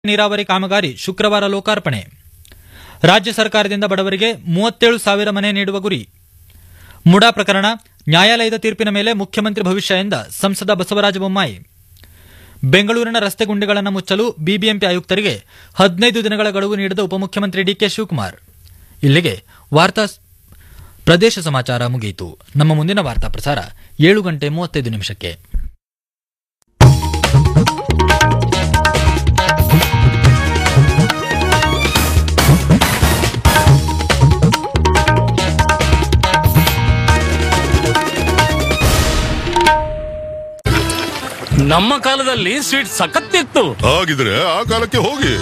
ನೀರಾವರಿ ಕಾಮಗಾರಿ ಶುಕ್ರವಾರ ಲೋಕಾರ್ಪಣೆ ರಾಜ್ಯ ಸರ್ಕಾರದಿಂದ ಬಡವರಿಗೆ ಮೂವತ್ತೇಳು ಸಾವಿರ ಮನೆ ನೀಡುವ ಗುರಿ ಮುಡಾ ಪ್ರಕರಣ ನ್ಯಾಯಾಲಯದ ತೀರ್ಪಿನ ಮೇಲೆ ಮುಖ್ಯಮಂತ್ರಿ ಭವಿಷ್ಯ ಎಂದ ಸಂಸದ ಬಸವರಾಜ ಬೊಮ್ಮಾಯಿ ಬೆಂಗಳೂರಿನ ರಸ್ತೆ ಗುಂಡಿಗಳನ್ನು ಮುಚ್ಚಲು ಬಿಬಿಎಂಪಿ ಆಯುಕ್ತರಿಗೆ ಹದಿನೈದು ದಿನಗಳ ಗಡುವು ನೀಡಿದ ಉಪಮುಖ್ಯಮಂತ್ರಿ ಡಿಕೆ ಶಿವಕುಮಾರ್ ಇಲ್ಲಿಗೆ ವಾರ್ತಾ ಪ್ರದೇಶ ಸಮಾಚಾರ ಮುಗಿಯಿತು ನಮ್ಮ ಮುಂದಿನ ವಾರ್ತಾ ಪ್ರಸಾರ ಏಳು ಗಂಟೆ ಮೂವತ್ತೈದು ನಿಮಿಷಕ್ಕೆ ನಮ್ಮ ಕಾಲದಲ್ಲಿ ಸ್ವೀಟ್ ಸಖತ್ತಿತ್ತು ಹಾಗಿದ್ರೆ ಆ ಕಾಲಕ್ಕೆ ಹೋಗಿ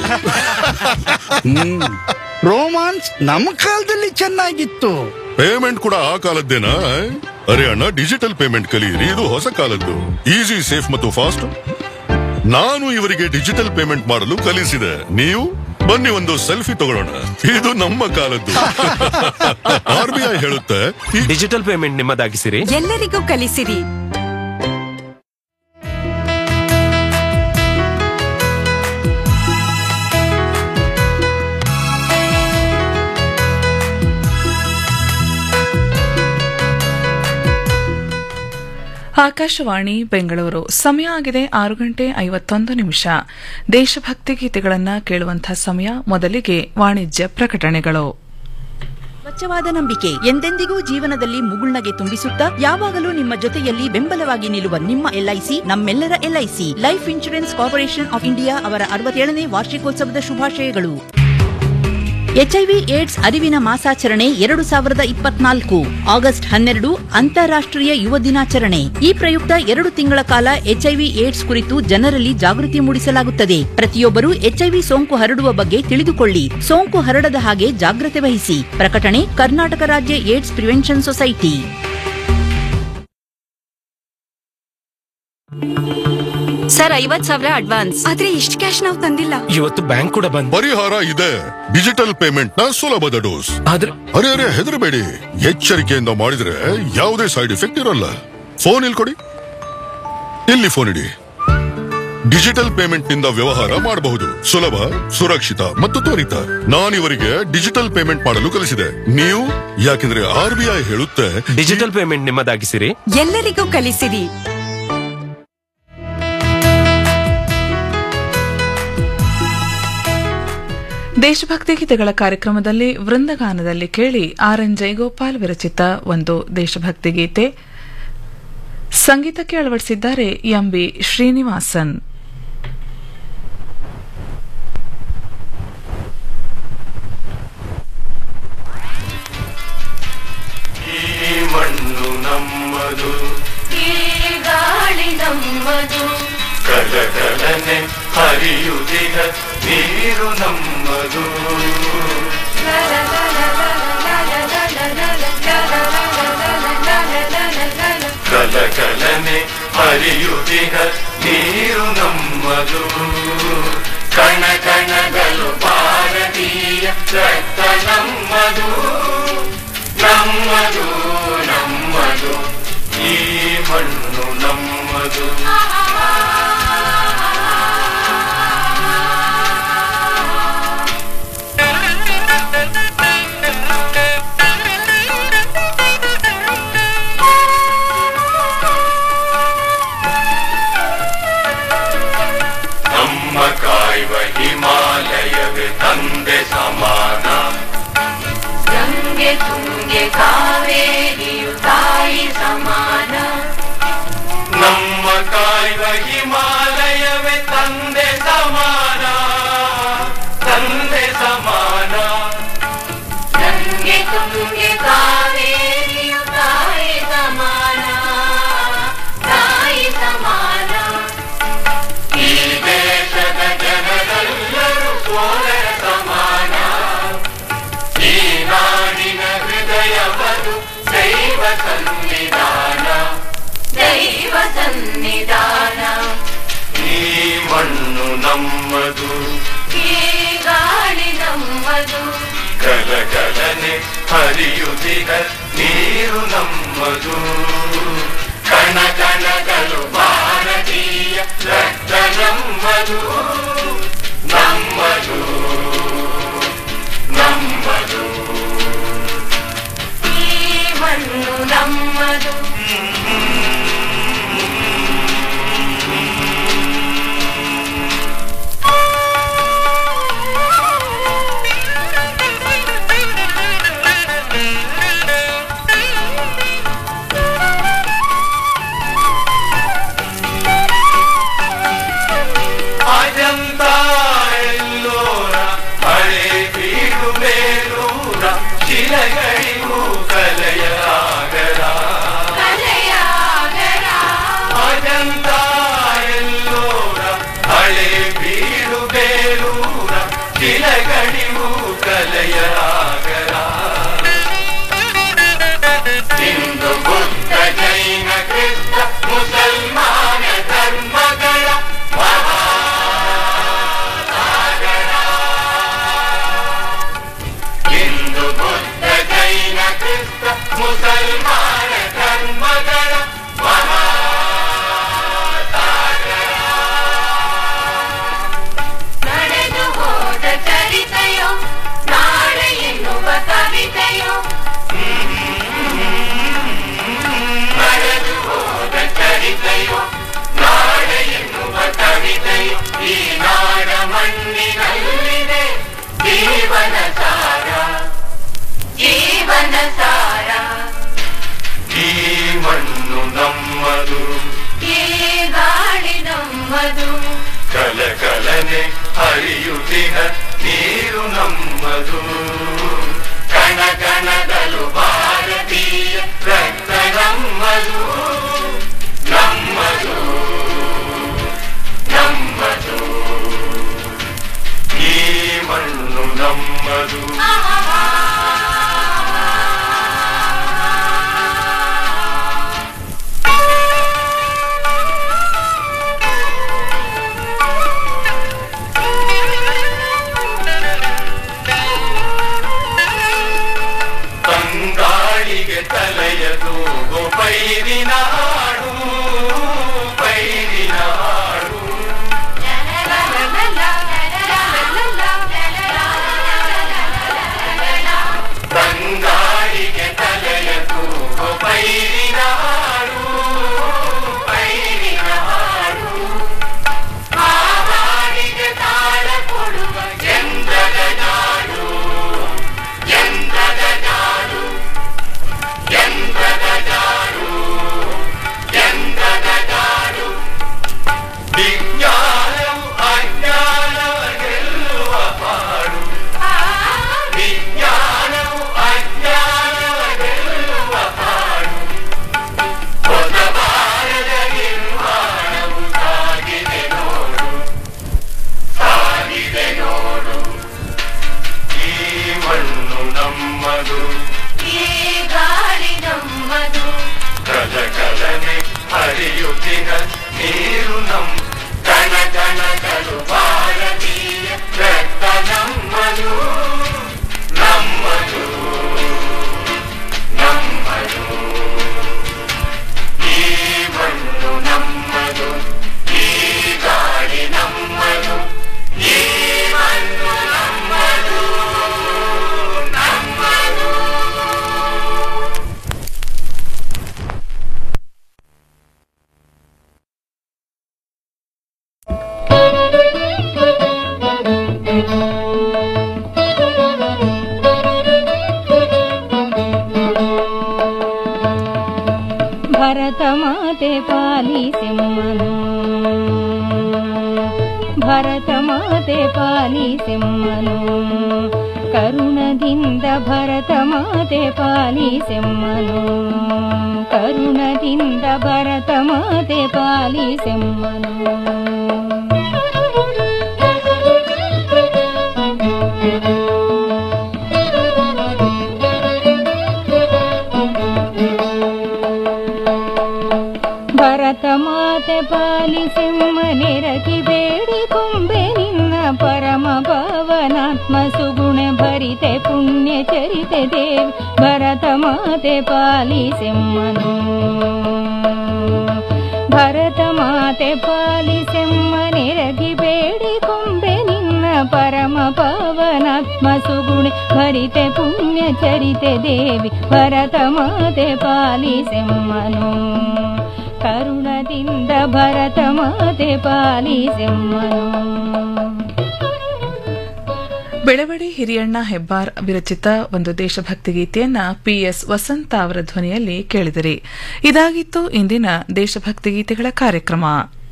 ರೋಮಾನ್ಸ್ ನಮ್ಮ ಕಾಲದಲ್ಲಿ ಚೆನ್ನಾಗಿತ್ತು ಪೇಮೆಂಟ್ ಕೂಡ ಆ ಕಾಲದ್ದೇನಾ ಅರೆ ಅಣ್ಣ ಡಿಜಿಟಲ್ ಪೇಮೆಂಟ್ ಕಲಿಯಿರಿ ಇದು ಹೊಸ ಕಾಲದ್ದು ಈಸಿ ಸೇಫ್ ಮತ್ತು ಫಾಸ್ಟ್ ನಾನು ಇವರಿಗೆ ಡಿಜಿಟಲ್ ಪೇಮೆಂಟ್ ಮಾಡಲು ಕಲಿಸಿದೆ ನೀವು ಬನ್ನಿ ಒಂದು ಸೆಲ್ಫಿ ತಗೊಳ್ಳೋಣ ಇದು ನಮ್ಮ ಕಾಲದ್ದು ಆರ್ ಬಿ ಐ ಹೇಳುತ್ತೆ ಈ ಡಿಜಿಟಲ್ ಪೇಮೆಂಟ್ ನಿಮ್ಮದಾಗಿಸಿರಿ ಎಲ್ಲರಿಗೂ ಕಲಿಸಿರಿ ಆಕಾಶವಾಣಿ ಬೆಂಗಳೂರು ಸಮಯ ಆಗಿದೆ ಆರು ಗಂಟೆ ಐವತ್ತೊಂದು ನಿಮಿಷ ದೇಶಭಕ್ತಿ ಗೀತೆಗಳನ್ನು ಕೇಳುವಂತಹ ಸಮಯ ಮೊದಲಿಗೆ ವಾಣಿಜ್ಯ ಪ್ರಕಟಣೆಗಳು ಸ್ವಚ್ಛವಾದ ನಂಬಿಕೆ ಎಂದೆಂದಿಗೂ ಜೀವನದಲ್ಲಿ ಮುಗುಳ್ನಗೆ ತುಂಬಿಸುತ್ತಾ ಯಾವಾಗಲೂ ನಿಮ್ಮ ಜೊತೆಯಲ್ಲಿ ಬೆಂಬಲವಾಗಿ ನಿಲ್ಲುವ ನಿಮ್ಮ ಎಲ್ಐಸಿ ನಮ್ಮೆಲ್ಲರ LIC life insurance corporation of India ಅವರ ಅರವತ್ತೇಳನೇ ವಾರ್ಷಿಕೋತ್ಸವದ ಶುಭಾಶಯಗಳು ಎಚ್ಐವಿ ಏಡ್ಸ್ ಅರಿವಿನ ಮಾಸಾಚರಣೆ ಎರಡು ಸಾವಿರದ ಇಪ್ಪತ್ನಾಲ್ಕು ಆಗಸ್ಟ್ ಹನ್ನೆರಡು ಅಂತಾರಾಷ್ಟ್ರೀಯ ಯುವ ದಿನಾಚರಣೆ ಈ ಪ್ರಯುಕ್ತ ಎರಡು ತಿಂಗಳ ಕಾಲ ಎಚ್ಐವಿ ಏಡ್ಸ್ ಕುರಿತು ಜನರಲ್ಲಿ ಜಾಗೃತಿ ಮೂಡಿಸಲಾಗುತ್ತದೆ ಪ್ರತಿಯೊಬ್ಬರು ಎಚ್ಐವಿ ಸೋಂಕು ಹರಡುವ ಬಗ್ಗೆ ತಿಳಿದುಕೊಳ್ಳಿ ಸೋಂಕು ಹರಡದ ಹಾಗೆ ಜಾಗ್ರತೆ ವಹಿಸಿ ಪ್ರಕಟಣೆ ಕರ್ನಾಟಕ ರಾಜ್ಯ ಏಡ್ಸ್ ಪ್ರಿವೆನ್ಷನ್ ಸೊಸೈಟಿ ಸರ್ ಐವತ್ ಸಾವಿರ ಅಡ್ವಾನ್ಸ್ ಆದ್ರೆ ಇಷ್ಟು ಕ್ಯಾಶ್ ನಾವು ತಂದಿಲ್ಲ ಇವತ್ತು ಬ್ಯಾಂಕ್ ಕೂಡ ಬಂದ್ ಪರಿಹಾರ ಇದೆ ಡಿಜಿಟಲ್ ಪೇಮೆಂಟ್ ನ ಸುಲಭದ ಡೋಸ್ ಆದ್ರೆ ಅರೆ ಅರೆ ಹೆದರಬೇಡಿ ಎಚ್ಚರಿಕೆಯಿಂದ ಮಾಡಿದ್ರೆ ಯಾವುದೇ ಸೈಡ್ ಎಫೆಕ್ಟ್ ಇರಲ್ಲ ಫೋನ್ ಇಲ್ಲಿ ಕೊಡಿ ಇಲ್ಲಿ ಫೋನ್ ಇಡಿ ಡಿಜಿಟಲ್ ಪೇಮೆಂಟ್ ನಿಂದ ವ್ಯವಹಾರ ಮಾಡಬಹುದು ಸುಲಭ ಸುರಕ್ಷಿತ ಮತ್ತು ತ್ವರಿತ ನಾನಿವರಿಗೆ ಡಿಜಿಟಲ್ ಪೇಮೆಂಟ್ ಮಾಡಲು ಕಲಿಸಿದೆ ನೀವು ಯಾಕೆಂದ್ರೆ ಆರ್ ಬಿ ಐ ಹೇಳುತ್ತೆ ಡಿಜಿಟಲ್ ಪೇಮೆಂಟ್ ನಿಮ್ಮದಾಗಿಸಿರಿ ಎಲ್ಲರಿಗೂ ಕಲಿಸಿರಿ ದೇಶಭಕ್ತಿ ಗೀತೆಗಳ ಕಾರ್ಯಕ್ರಮದಲ್ಲಿ ವೃಂದಗಾನದಲ್ಲಿ ಕೇಳಿ ಆರ್ ಎನ್ ಜಯಗೋಪಾಲ್ ವಿರಚಿತ ಒಂದು ದೇಶಭಕ್ತಿ ಗೀತೆ ಸಂಗೀತಕ್ಕೆ ಅಳವಡಿಸಿದ್ದಾರೆ ಎಂಬಿ ಶ್ರೀನಿವಾಸನ್ ಈ ಮಣ್ಣು ನಮ್ಮದು ಗಾಳಿ ನಮ್ಮದು ಕಲ ಕಲನೆ ಹರಿಯುತ್ತಿಗ ನೀರು ನಮ್ಮದು ಕಲ ಕಲನೆ ಹರಿಯುತ್ತಿಗ ನೀರು ನಮ್ಮದು ಕಣ ಕಣಗಳು ಭಾರತೀಯ ರಕ್ತ ನಮ್ಮದು ನಮ್ಮದು ನಮ್ಮದು ಈ ಮಣ್ಣು ನಮ್ಮದು ನಮ್ಮ ಕಾಯುವ ಹಿಮಾಲಯವೇ ತಂದೆ ಸಮಾನ ಗಂಗೆ ತುಂಗೆ ಕಾವೇರಿಯು ತಾಯಿ ಸಮಾನ ನಮ್ಮ ಕಾಯುವ ಹಿಮಾಲಯವೇ ತಂದೆ ಸಮಾನ ತಂದೆ ಸಮಾನ ಗಂಗೆ ತುಂಗೆ ಕಾವೇರಿಯು ತಾಯಿ ಸಮಾನ ತಾಯಿ ಸಮಾನ ಈ ದೇಶದ ಜನರೆಲ್ಲರೂ ಸೋದರ ಸಮಾನ ಈ ನಾಡಿನ ಹೃದಯವದು ದೈವ ಸನ್ನಿಧಾನ ದೈವ ಸನ್ನಿಧಾನ ಈ ಮಣ್ಣು ನಮ್ಮದು ಈ ಗಾಳಿ ನಮ್ಮದು ಕಲ ಕಲನೆ ಹರಿಯುತ್ತಿಗ ನೀರು ನಮ್ಮದು ಕಣ ಕಣಗಳು ಭಾರತೀಯ ರಕ್ತ ನಮ್ಮದು ನಮ್ಮದು ನಮ್ಮದು ಈ ಮಣ್ಣು ನಮ್ಮದು ಅಜಂತ ಎಲ್ಲೋರ ಹಳೆ ಬೀಡು ಬೇಲೂರ ಶಿಲೆಗಳಿಗೂ ಕಲೆಯ ಆಗರ ಕಲೆಯಾಗರ ಅಜಂತ ಎಲ್ಲೋರ ಹಳೆ ಬೀಡು ಬೇಲೂರ ಶಿಲೆಗಳಿಗೂ ಕಲೆಯ ಆಗರ ಹಿಂದೂ ಬುದ್ಧ ಜೈನ ಕ್ರಿಸ್ತ ಮುಸಲ್ಮಾನ ಧರ್ಮಗಳ ಹಿಂದೂ ಬುದ್ಧ ಜೈನ ಕ್ರಿಸ್ತ ಮುಸಲ್ಮಾನ ಧರ್ಮಗಳ ನಡೆದು ಹೋದ ಚರಿತೆಯೋ ನಾಳೆ ಎನ್ನುವ ಕವಿತೆಯೋ ನಡೆದು ಹೋದ ಚರಿತೆಯೋ ನಾಳೆ ಎನ್ನುವ ಕವಿತೆಯೋ ಈ ನಾಡ ಮಣ್ಣಿನಲ್ಲಿದೆ ಜೀವನ ಸಾರ ಜೀವನ ಸಾರ ಈ ಮಣ್ಣು ನಮ್ಮದು ಈ ಗಾಳಿ ನಮ್ಮದು ಕಲ ಕಲನೆ ಹರಿಯುತ್ತಿನ ನೀರು ನಮ್ಮದು ಕಣ ಕಣದಲು ಭಾರತೀಯ ರಕ್ತ ನಮ್ಮದು ನಮ್ಮದು ನಮ್ಮದು ಈ ಮಣ್ಣು ನಮ್ಮದು ತಂಗಾಳಿಗೆ ತಲೆಯ ತೂಗು ಪೈರಿನ ಹಾಡು ಪೈರಿನ ಹಾಡು ತಂಗಾಳಿಗೆ ತಲೆಯ ತೂಗು ಪೈರಿನ ಹಾಡು ಪೈರಿನ ಹಾಡು ಆ ಹಾಡಿಗೆ ತಾಳ ಕೊಡುವ ಯಂತ್ರದ ನಾಡು ಯಂತ್ರದ ನಾಡು ಯಂತ್ರದ ನಾಡು ಯಂತ್ರದ ನಾಡು ವಿಜ್ಞಾನವು ಅಜ್ಞಾನವ ಗೆಲ್ಲುವ ಪಾಡು ವಿಜ್ಞಾನವು ಅಜ್ಞಾನವ ಗೆಲ್ಲುವ ಪಾಡು ಹೊಸ ಭಾರತ ನಿರ್ಮಾಣವು ಸಾಗಿದೆ ನೋಡು ಸಾಗಿದೆ ನೋಡು ಈ ಮಣ್ಣು ನಮ್ಮದು ಈ ಗಾಳಿ ನಮ್ಮದು ಕಲ ಕಲನೆ ಹರಿಯುತ್ತಿನ ನೀರು ನಮ್ ಕಣ ಕಣಗಳು ಭಾರತೀಯ ರಕ್ತ ನಮ್ಮದು ನಮ್ಮದು ನಮ್ಮದು ಈ ಮಣ್ಣು ನಮ್ಮದು ಈ ಗಾಳಿ ನಮ್ಮದು ಈ ಮಣ್ಣು ನಮ್ಮದು ನಮ್ಮದು ಭರತ ಮಾತೆ ಪಾಲಿಸೆಮ್ಮನು ಭರತ ಮಾತೆ ಪಾಲಿಸೆಮ್ಮನು ಕರುಣದಿಂದ ಭರತ ಮಾತೆ ಪಾಲಿಸೆಮ್ಮನು ಕರುಣದಿಂದ ಭರತ ಮಾತೆ ಪಾಲಿಸೆಮ್ಮನು ಭರತ ಮಾತೆ ಪಾಲಿಸೆಮ್ಮನೆರಗಿ ಬೇಡಿಕೊಂಬೆ ನಿನ್ನ ಪರಮ ಪಾವನಾತ್ಮ ಸುಗುಣ ಭರಿತೆ ಪುಣ್ಯ ಚರಿತೆ ದೇವ್ ಭರತ ಮಾತೆ ಪಾಲಿಸೆಮ್ಮನು ಭರತ ಮಾತೆ ಪಾಲಿಸೆಮ್ಮನೆರಗಿ ಬೇಡಿಕೊಂಬೆ ನಿನ್ನ ಪರಮ ಪವನಾತ್ಮ ಸುಗುಣೆ ಭರಿತೆ ಪುಣ್ಯ ಚರಿತೆ ದೇವಿ ಭರತ ಮಾತೆ ಪಾಲಿಸೆಮ್ಮನು ಕರುಣದಿಂದ ಭರತ ಮಾತೆ ಪಾಲಿಸೆಮ್ಮನು ಬೆಳವಡಿ ಹಿರಿಯಣ್ಣ ಹೆಬ್ಬಾರ್ ವಿರಚಿತ ಒಂದು ದೇಶಭಕ್ತಿ ಗೀತೆಯನ್ನ ಪಿಎಸ್ ವಸಂತ ಅವರ ಧ್ವನಿಯಲ್ಲಿ ಕೇಳಿದಿರಿ ಇದಾಗಿತ್ತು ಇಂದಿನ ದೇಶಭಕ್ತಿ ಗೀತೆಗಳ ಕಾರ್ಯಕ್ರಮ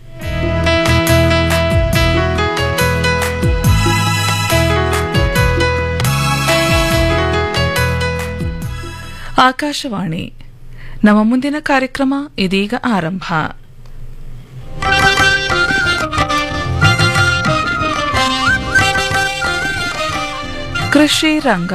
ಆಕಾಶವಾಣಿ ನಮ್ಮ ಮುಂದಿನ ಕಾರ್ಯಕ್ರಮ ಇದೀಗ ಆರಂಭ ಕೃಷಿ ರಂಗ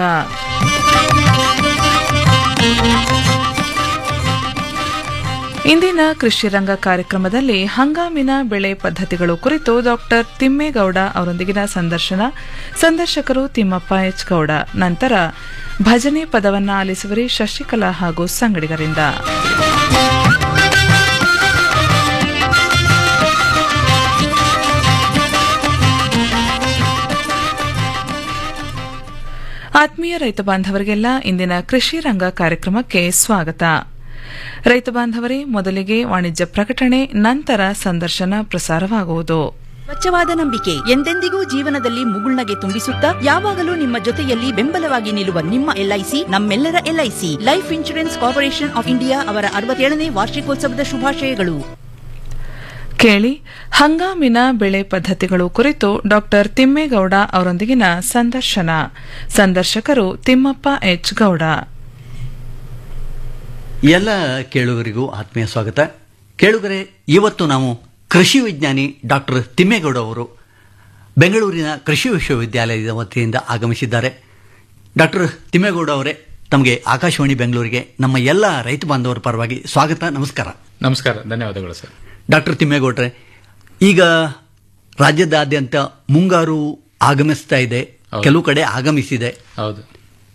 ಇಂದಿನ ಕೃಷಿ ರಂಗ ಕಾರ್ಯಕ್ರಮದಲ್ಲಿ ಹಂಗಾಮಿನ ಬೆಳೆ ಪದ್ಧತಿಗಳು ಕುರಿತು ಡಾಕ್ಟರ್ ತಿಮ್ಮೇಗೌಡ ಅವರೊಂದಿಗಿನ ಸಂದರ್ಶನ ಸಂದರ್ಶಕರು ತಿಮ್ಮಪ್ಪ ಎಚ್ ಗೌಡ ನಂತರ ಭಜನೆ ಪದವನ್ನ ಆಲಿಸುವರಿ ಶಶಿಕಲಾ ಹಾಗೂ ಸಂಗಡಿಗರಿಂದ ಆತ್ಮೀಯ ರೈತ ಬಾಂಧವರಿಗೆಲ್ಲ ಇಂದಿನ ಕೃಷಿ ರಂಗ ಕಾರ್ಯಕ್ರಮಕ್ಕೆ ಸ್ವಾಗತ ರೈತ ಬಾಂಧವರೇ ಮೊದಲಿಗೆ ವಾಣಿಜ್ಯ ಪ್ರಕಟಣೆ ನಂತರ ಸಂದರ್ಶನ ಪ್ರಸಾರವಾಗುವುದು ಸ್ವಚ್ಛವಾದ ನಂಬಿಕೆ ಎಂದೆಂದಿಗೂ ಜೀವನದಲ್ಲಿ ಮುಗುಳ್ನಗೆ ತುಂಬಿಸುತ್ತಾ ಯಾವಾಗಲೂ ನಿಮ್ಮ ಜೊತೆಯಲ್ಲಿ ಬೆಂಬಲವಾಗಿ ನಿಲ್ಲುವ ನಿಮ್ಮ ಎಲ್ಐಸಿ ನಮ್ಮೆಲ್ಲರ LIC life insurance corporation of India ಅವರ ಅರವತ್ತೇಳನೇ ವಾರ್ಷಿಕೋತ್ಸವದ ಶುಭಾಶಯಗಳು ಕೇಳಿ ಹಂಗಾಮಿನ ಬೆಳೆ ಪದ್ಧತಿಗಳು ಕುರಿತು ಡಾಕ್ಟರ್ ತಿಮ್ಮೇಗೌಡ ಅವರೊಂದಿಗಿನ ಸಂದರ್ಶನ ಸಂದರ್ಶಕರು ತಿಮ್ಮಪ್ಪ ಎಚ್ ಗೌಡ ಎಲ್ಲ ಕೇಳುಗರಿಗೂ ಆತ್ಮೀಯ ಸ್ವಾಗತ ಕೇಳುಗರೆ ಇವತ್ತು ನಾವು ಕೃಷಿ ವಿಜ್ಞಾನಿ ಡಾಕ್ಟರ್ ತಿಮ್ಮೇಗೌಡ ಅವರು ಬೆಂಗಳೂರಿನ ಕೃಷಿ ವಿಶ್ವವಿದ್ಯಾಲಯದ ವತಿಯಿಂದ ಆಗಮಿಸಿದ್ದಾರೆ ಡಾಕ್ಟರ್ ತಿಮ್ಮೇಗೌಡ ಅವರೇ ತಮಗೆ ಆಕಾಶವಾಣಿ ಬೆಂಗಳೂರಿಗೆ ನಮ್ಮ ಎಲ್ಲ ರೈತ ಬಾಂಧವರ ಪರವಾಗಿ ಸ್ವಾಗತ ನಮಸ್ಕಾರ ನಮಸ್ಕಾರ ಧನ್ಯವಾದಗಳು ಸರ್ ಡಾಕ್ಟರ್ ತಿಮ್ಮೇಗೌಡ್ರೆ ಈಗ ರಾಜ್ಯದಾದ್ಯಂತ ಮುಂಗಾರು ಆಗಮಿಸ್ತಾ ಇದೆ ಹೌದು. ಕೆಲವು ಕಡೆ ಆಗಮಿಸಿದೆ ಹೌದು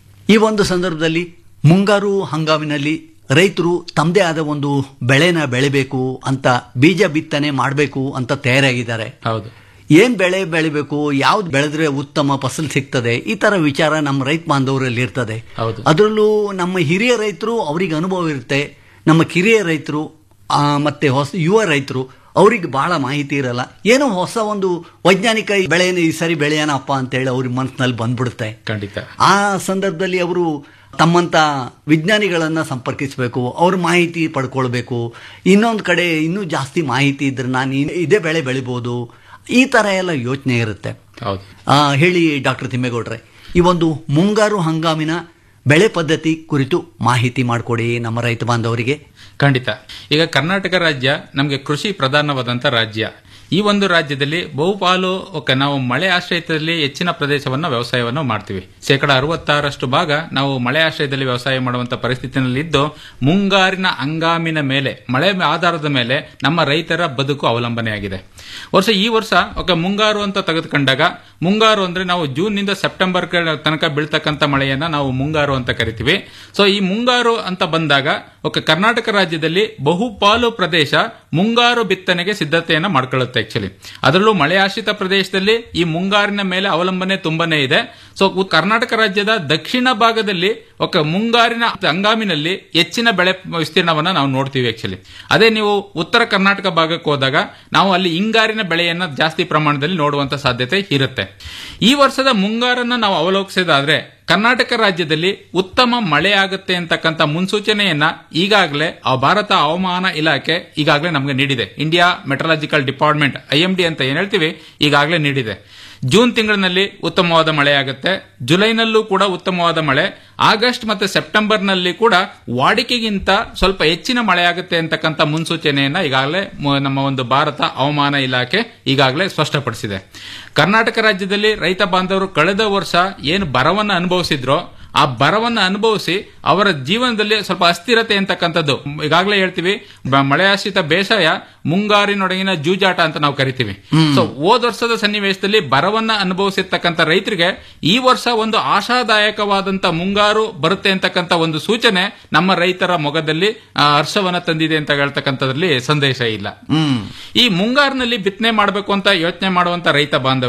ಈ ಒಂದು ಸಂದರ್ಭದಲ್ಲಿ ಮುಂಗಾರು ಹಂಗಾಮಿನಲ್ಲಿ ರೈತರು ತಮ್ಮದೇ ಆದ ಒಂದು ಬೆಳೆನ ಬೆಳಿಬೇಕು ಅಂತ ಬೀಜ ಬಿತ್ತನೆ ಮಾಡಬೇಕು ಅಂತ ತಯಾರಾಗಿದ್ದಾರೆ ಹೌದು ಏನ್ ಬೆಳೆ ಬೆಳಿಬೇಕು ಯಾವ್ದು ಬೆಳೆದ್ರೆ ಉತ್ತಮ ಫಸಲ್ ಸಿಗ್ತದೆ ಈ ತರ ವಿಚಾರ ನಮ್ಮ ರೈತ ಬಾಂಧವರಲ್ಲಿ ಇರ್ತದೆ ಹೌದು. ಅದರಲ್ಲೂ ನಮ್ಮ ಹಿರಿಯ ರೈತರು ಅವ್ರಿಗೆ ಅನುಭವ ಇರುತ್ತೆ ನಮ್ಮ ಕಿರಿಯ ರೈತರು ಆ, ಮತ್ತೆ ಹೊಸ ಯುವ ರೈತರು ಅವ್ರಿಗೆ ಬಹಳ ಮಾಹಿತಿ ಇರಲ್ಲ ಏನೋ ಹೊಸ ಒಂದು ವೈಜ್ಞಾನಿಕ ಬೆಳೆಯನ್ನು ಈ ಸರಿ ಬೆಳೆಯೋಣಪ್ಪ ಅಂತೇಳಿ ಅವ್ರ ಮನಸ್ಸಿನಲ್ಲಿ ಬಂದ್ಬಿಡುತ್ತೆ ಖಂಡಿತ ಆ ಸಂದರ್ಭದಲ್ಲಿ ಅವರು ತಮ್ಮಂತ ವಿಜ್ಞಾನಿಗಳನ್ನ ಸಂಪರ್ಕಿಸಬೇಕು ಅವ್ರ ಮಾಹಿತಿ ಪಡ್ಕೊಳ್ಬೇಕು ಇನ್ನೊಂದು ಕಡೆ ಇನ್ನೂ ಜಾಸ್ತಿ ಮಾಹಿತಿ ಇದ್ರೆ ನಾನು ಇನ್- ಇದೇ ಬೆಳೆ ಬೆಳಿಬೋದು ಈ ತರ ಎಲ್ಲ ಯೋಚನೆ ಇರುತ್ತೆ ಹೌದು ಆ, ಹೇಳಿ ಡಾಕ್ಟರ್ ತಿಮ್ಮೇಗೌಡ್ರೆ ಈ ಒಂದು ಮುಂಗಾರು ಹಂಗಾಮಿನ ಬೆಳೆ ಪದ್ಧತಿ ಕುರಿತು ಮಾಹಿತಿ ಮಾಡಿಕೊಡಿ ನಮ್ಮ ರೈತ ಬಾಂಧವರಿಗೆ ಖಂಡಿತ ಈಗ ಕರ್ನಾಟಕ ರಾಜ್ಯ ನಮಗೆ ಕೃಷಿ ಪ್ರಧಾನವಾದಂಥ ರಾಜ್ಯ ಈ ಒಂದು ರಾಜ್ಯದಲ್ಲಿ ಬಹುಪಾಲು ಓಕೆ, ನಾವು ಮಳೆ ಆಶ್ರಯದಲ್ಲಿ ಹೆಚ್ಚಿನ ಪ್ರದೇಶವನ್ನು ವ್ಯವಸಾಯವನ್ನು ಮಾಡ್ತೀವಿ ಶೇಕಡ ಅರವತ್ತಾರಷ್ಟು ಭಾಗ ನಾವು ಮಳೆ ಆಶ್ರಯದಲ್ಲಿ ವ್ಯವಸಾಯ ಮಾಡುವಂತ ಪರಿಸ್ಥಿತಿನಲ್ಲಿದ್ದು ಮುಂಗಾರಿನ ಹಂಗಾಮಿನ ಮೇಲೆ ಮಳೆ ಆಧಾರದ ಮೇಲೆ ನಮ್ಮ ರೈತರ ಬದುಕು ಅವಲಂಬನೆಯಾಗಿದೆ ವರ್ಷ ಈ ವರ್ಷ ಓಕೆ ಮುಂಗಾರು ಅಂತ ತೆಗೆದುಕೊಂಡಾಗ ಮುಂಗಾರು ಅಂದ್ರೆ ನಾವು ಜೂನ್ ನಿಂದ ಸೆಪ್ಟೆಂಬರ್ ಕ- ತನಕ ಬೀಳ್ತಕ್ಕಂಥ ಮಳೆಯನ್ನ ನಾವು ಮುಂಗಾರು ಅಂತ ಕರಿತೀವಿ ಸೊ ಈ ಮುಂಗಾರು ಅಂತ ಬಂದಾಗ ಓಕೆ ಕರ್ನಾಟಕ ರಾಜ್ಯದಲ್ಲಿ ಬಹುಪಾಲು ಪ್ರದೇಶ ಮುಂಗಾರು ಬಿತ್ತನೆಗೆ ಸಿದ್ಧತೆಯನ್ನ ಮಾಡ್ಕೊಳ್ಳುತ್ತೆ ಆಕ್ಚುಲಿ ಅದರಲ್ಲೂ ಮಳೆ ಆಶ್ರಿತ ಪ್ರದೇಶದಲ್ಲಿ ಈ ಮುಂಗಾರಿನ ಮೇಲೆ ಅವಲಂಬನೆ ತುಂಬಾನೇ ಇದೆ ಸೊ ಉ- ಕರ್ನಾಟಕ ರಾಜ್ಯದ ದಕ್ಷಿಣ ಭಾಗದಲ್ಲಿ ಓಕೆ ಮುಂಗಾರಿನ ಹಂಗಾಮಿನಲ್ಲಿ ಹೆಚ್ಚಿನ ಬೆಳೆ ವಿಸ್ತೀರ್ಣವನ್ನ ನಾವು ನೋಡ್ತೀವಿ ಆಕ್ಚುಲಿ ಅದೇ ನೀವು ಉತ್ತರ ಕರ್ನಾಟಕ ಭಾಗಕ್ಕೆ ಹೋದಾಗ ನಾವು ಅಲ್ಲಿ ಹಿಂಗಾರಿನ ಬೆಳೆಯನ್ನ ಜಾಸ್ತಿ ಪ್ರಮಾಣದಲ್ಲಿ ನೋಡುವಂತ ಸಾಧ್ಯತೆ ಇರುತ್ತೆ ಈ ವರ್ಷದ ಮುಂಗಾರನ್ನ ನಾವು ಅವಲೋಕಿಸೋದಾದ್ರೆ ಕರ್ನಾಟಕ ರಾಜ್ಯದಲ್ಲಿ ಉತ್ತಮ ಮಳೆ ಆಗುತ್ತೆ ಅಂತಕ್ಕಂಥ ಮುನ್ಸೂಚನೆಯನ್ನ ಈಗಾಗಲೇ ಆ ಭಾರತ ಹವಾಮಾನ ಇಲಾಖೆ ಈಗಾಗಲೇ ನಮಗೆ ನೀಡಿದೆ India meteorological department I M D ಅಂತ ಏನ್ ಹೇಳ್ತೀವಿ ಈಗಾಗಲೇ ನೀಡಿದೆ ಜೂನ್ ತಿಂಗಳಿನಲ್ಲಿ ಉತ್ತಮವಾದ ಮಳೆ ಆಗುತ್ತೆ ಜುಲೈನಲ್ಲೂ ಕೂಡ ಉತ್ತಮವಾದ ಮಳೆ ಆಗಸ್ಟ್ ಮತ್ತೆ ಸೆಪ್ಟೆಂಬರ್ನಲ್ಲಿ ಕೂಡ ವಾಡಿಕೆಗಿಂತ ಸ್ವಲ್ಪ ಹೆಚ್ಚಿನ ಮಳೆ ಆಗುತ್ತೆ ಅಂತಕ್ಕಂಥ ಮುನ್ಸೂಚನೆಯನ್ನ ಈಗಾಗಲೇ ಮ- ನಮ್ಮ ಒಂದು ಭಾರತ ಹವಾಮಾನ ಇಲಾಖೆ ಈಗಾಗಲೇ ಸ್ಪಷ್ಟಪಡಿಸಿದೆ ಕರ್ನಾಟಕ ರಾಜ್ಯದಲ್ಲಿ ರೈತ ಬಾಂಧವರು ಕಳೆದ ವರ್ಷ ಏನು ಬರವನ್ನು ಅನುಭವಿಸಿದ್ರೋ ಆ ಬರವನ್ನು ಅನುಭವಿಸಿ ಅವರ ಜೀವನದಲ್ಲಿ ಸ್ವಲ್ಪ ಅಸ್ಥಿರತೆ ಅಂತಕ್ಕಂಥದ್ದು ಈಗಾಗಲೇ ಹೇಳ್ತೀವಿ ಬ- ಮಳೆಯಾಶ್ರಿತ ಬೇಸಾಯ ಮುಂಗಾರಿನೊಡಗಿನ ಜೂಜಾಟ ಅಂತ ನಾವು ಕರಿತೀವಿ ಸೊ ಹೋದ ವರ್ಷದ ಸನ್ನಿವೇಶದಲ್ಲಿ ಬರವನ್ನ ಅನುಭವಿಸಿರ್ತಕ್ಕಂಥ ರೈತರಿಗೆ ಈ ವರ್ಷ ಒಂದು ಆಶಾದಾಯಕವಾದಂತ ಮುಂಗಾರು ಬರುತ್ತೆ ಅಂತಕ್ಕಂಥ ಒಂದು ಸೂಚನೆ ನಮ್ಮ ರೈತರ ಮೊಗದಲ್ಲಿ ಆ, ಹರ್ಷವನ್ನ ತಂದಿದೆ ಅಂತ ಹೇಳ್ತಕ್ಕಂಥದ್ರಲ್ಲಿ ಸಂದೇಶ ಇಲ್ಲ ಹ್ಮ್ ಈ ಮುಂಗಾರಿನಲ್ಲಿ ಬಿತ್ತನೆ ಮಾಡಬೇಕು ಅಂತ ಯೋಚನೆ ಮಾಡುವಂತ ರೈತ ಬಾಂಧವರಿಗೆ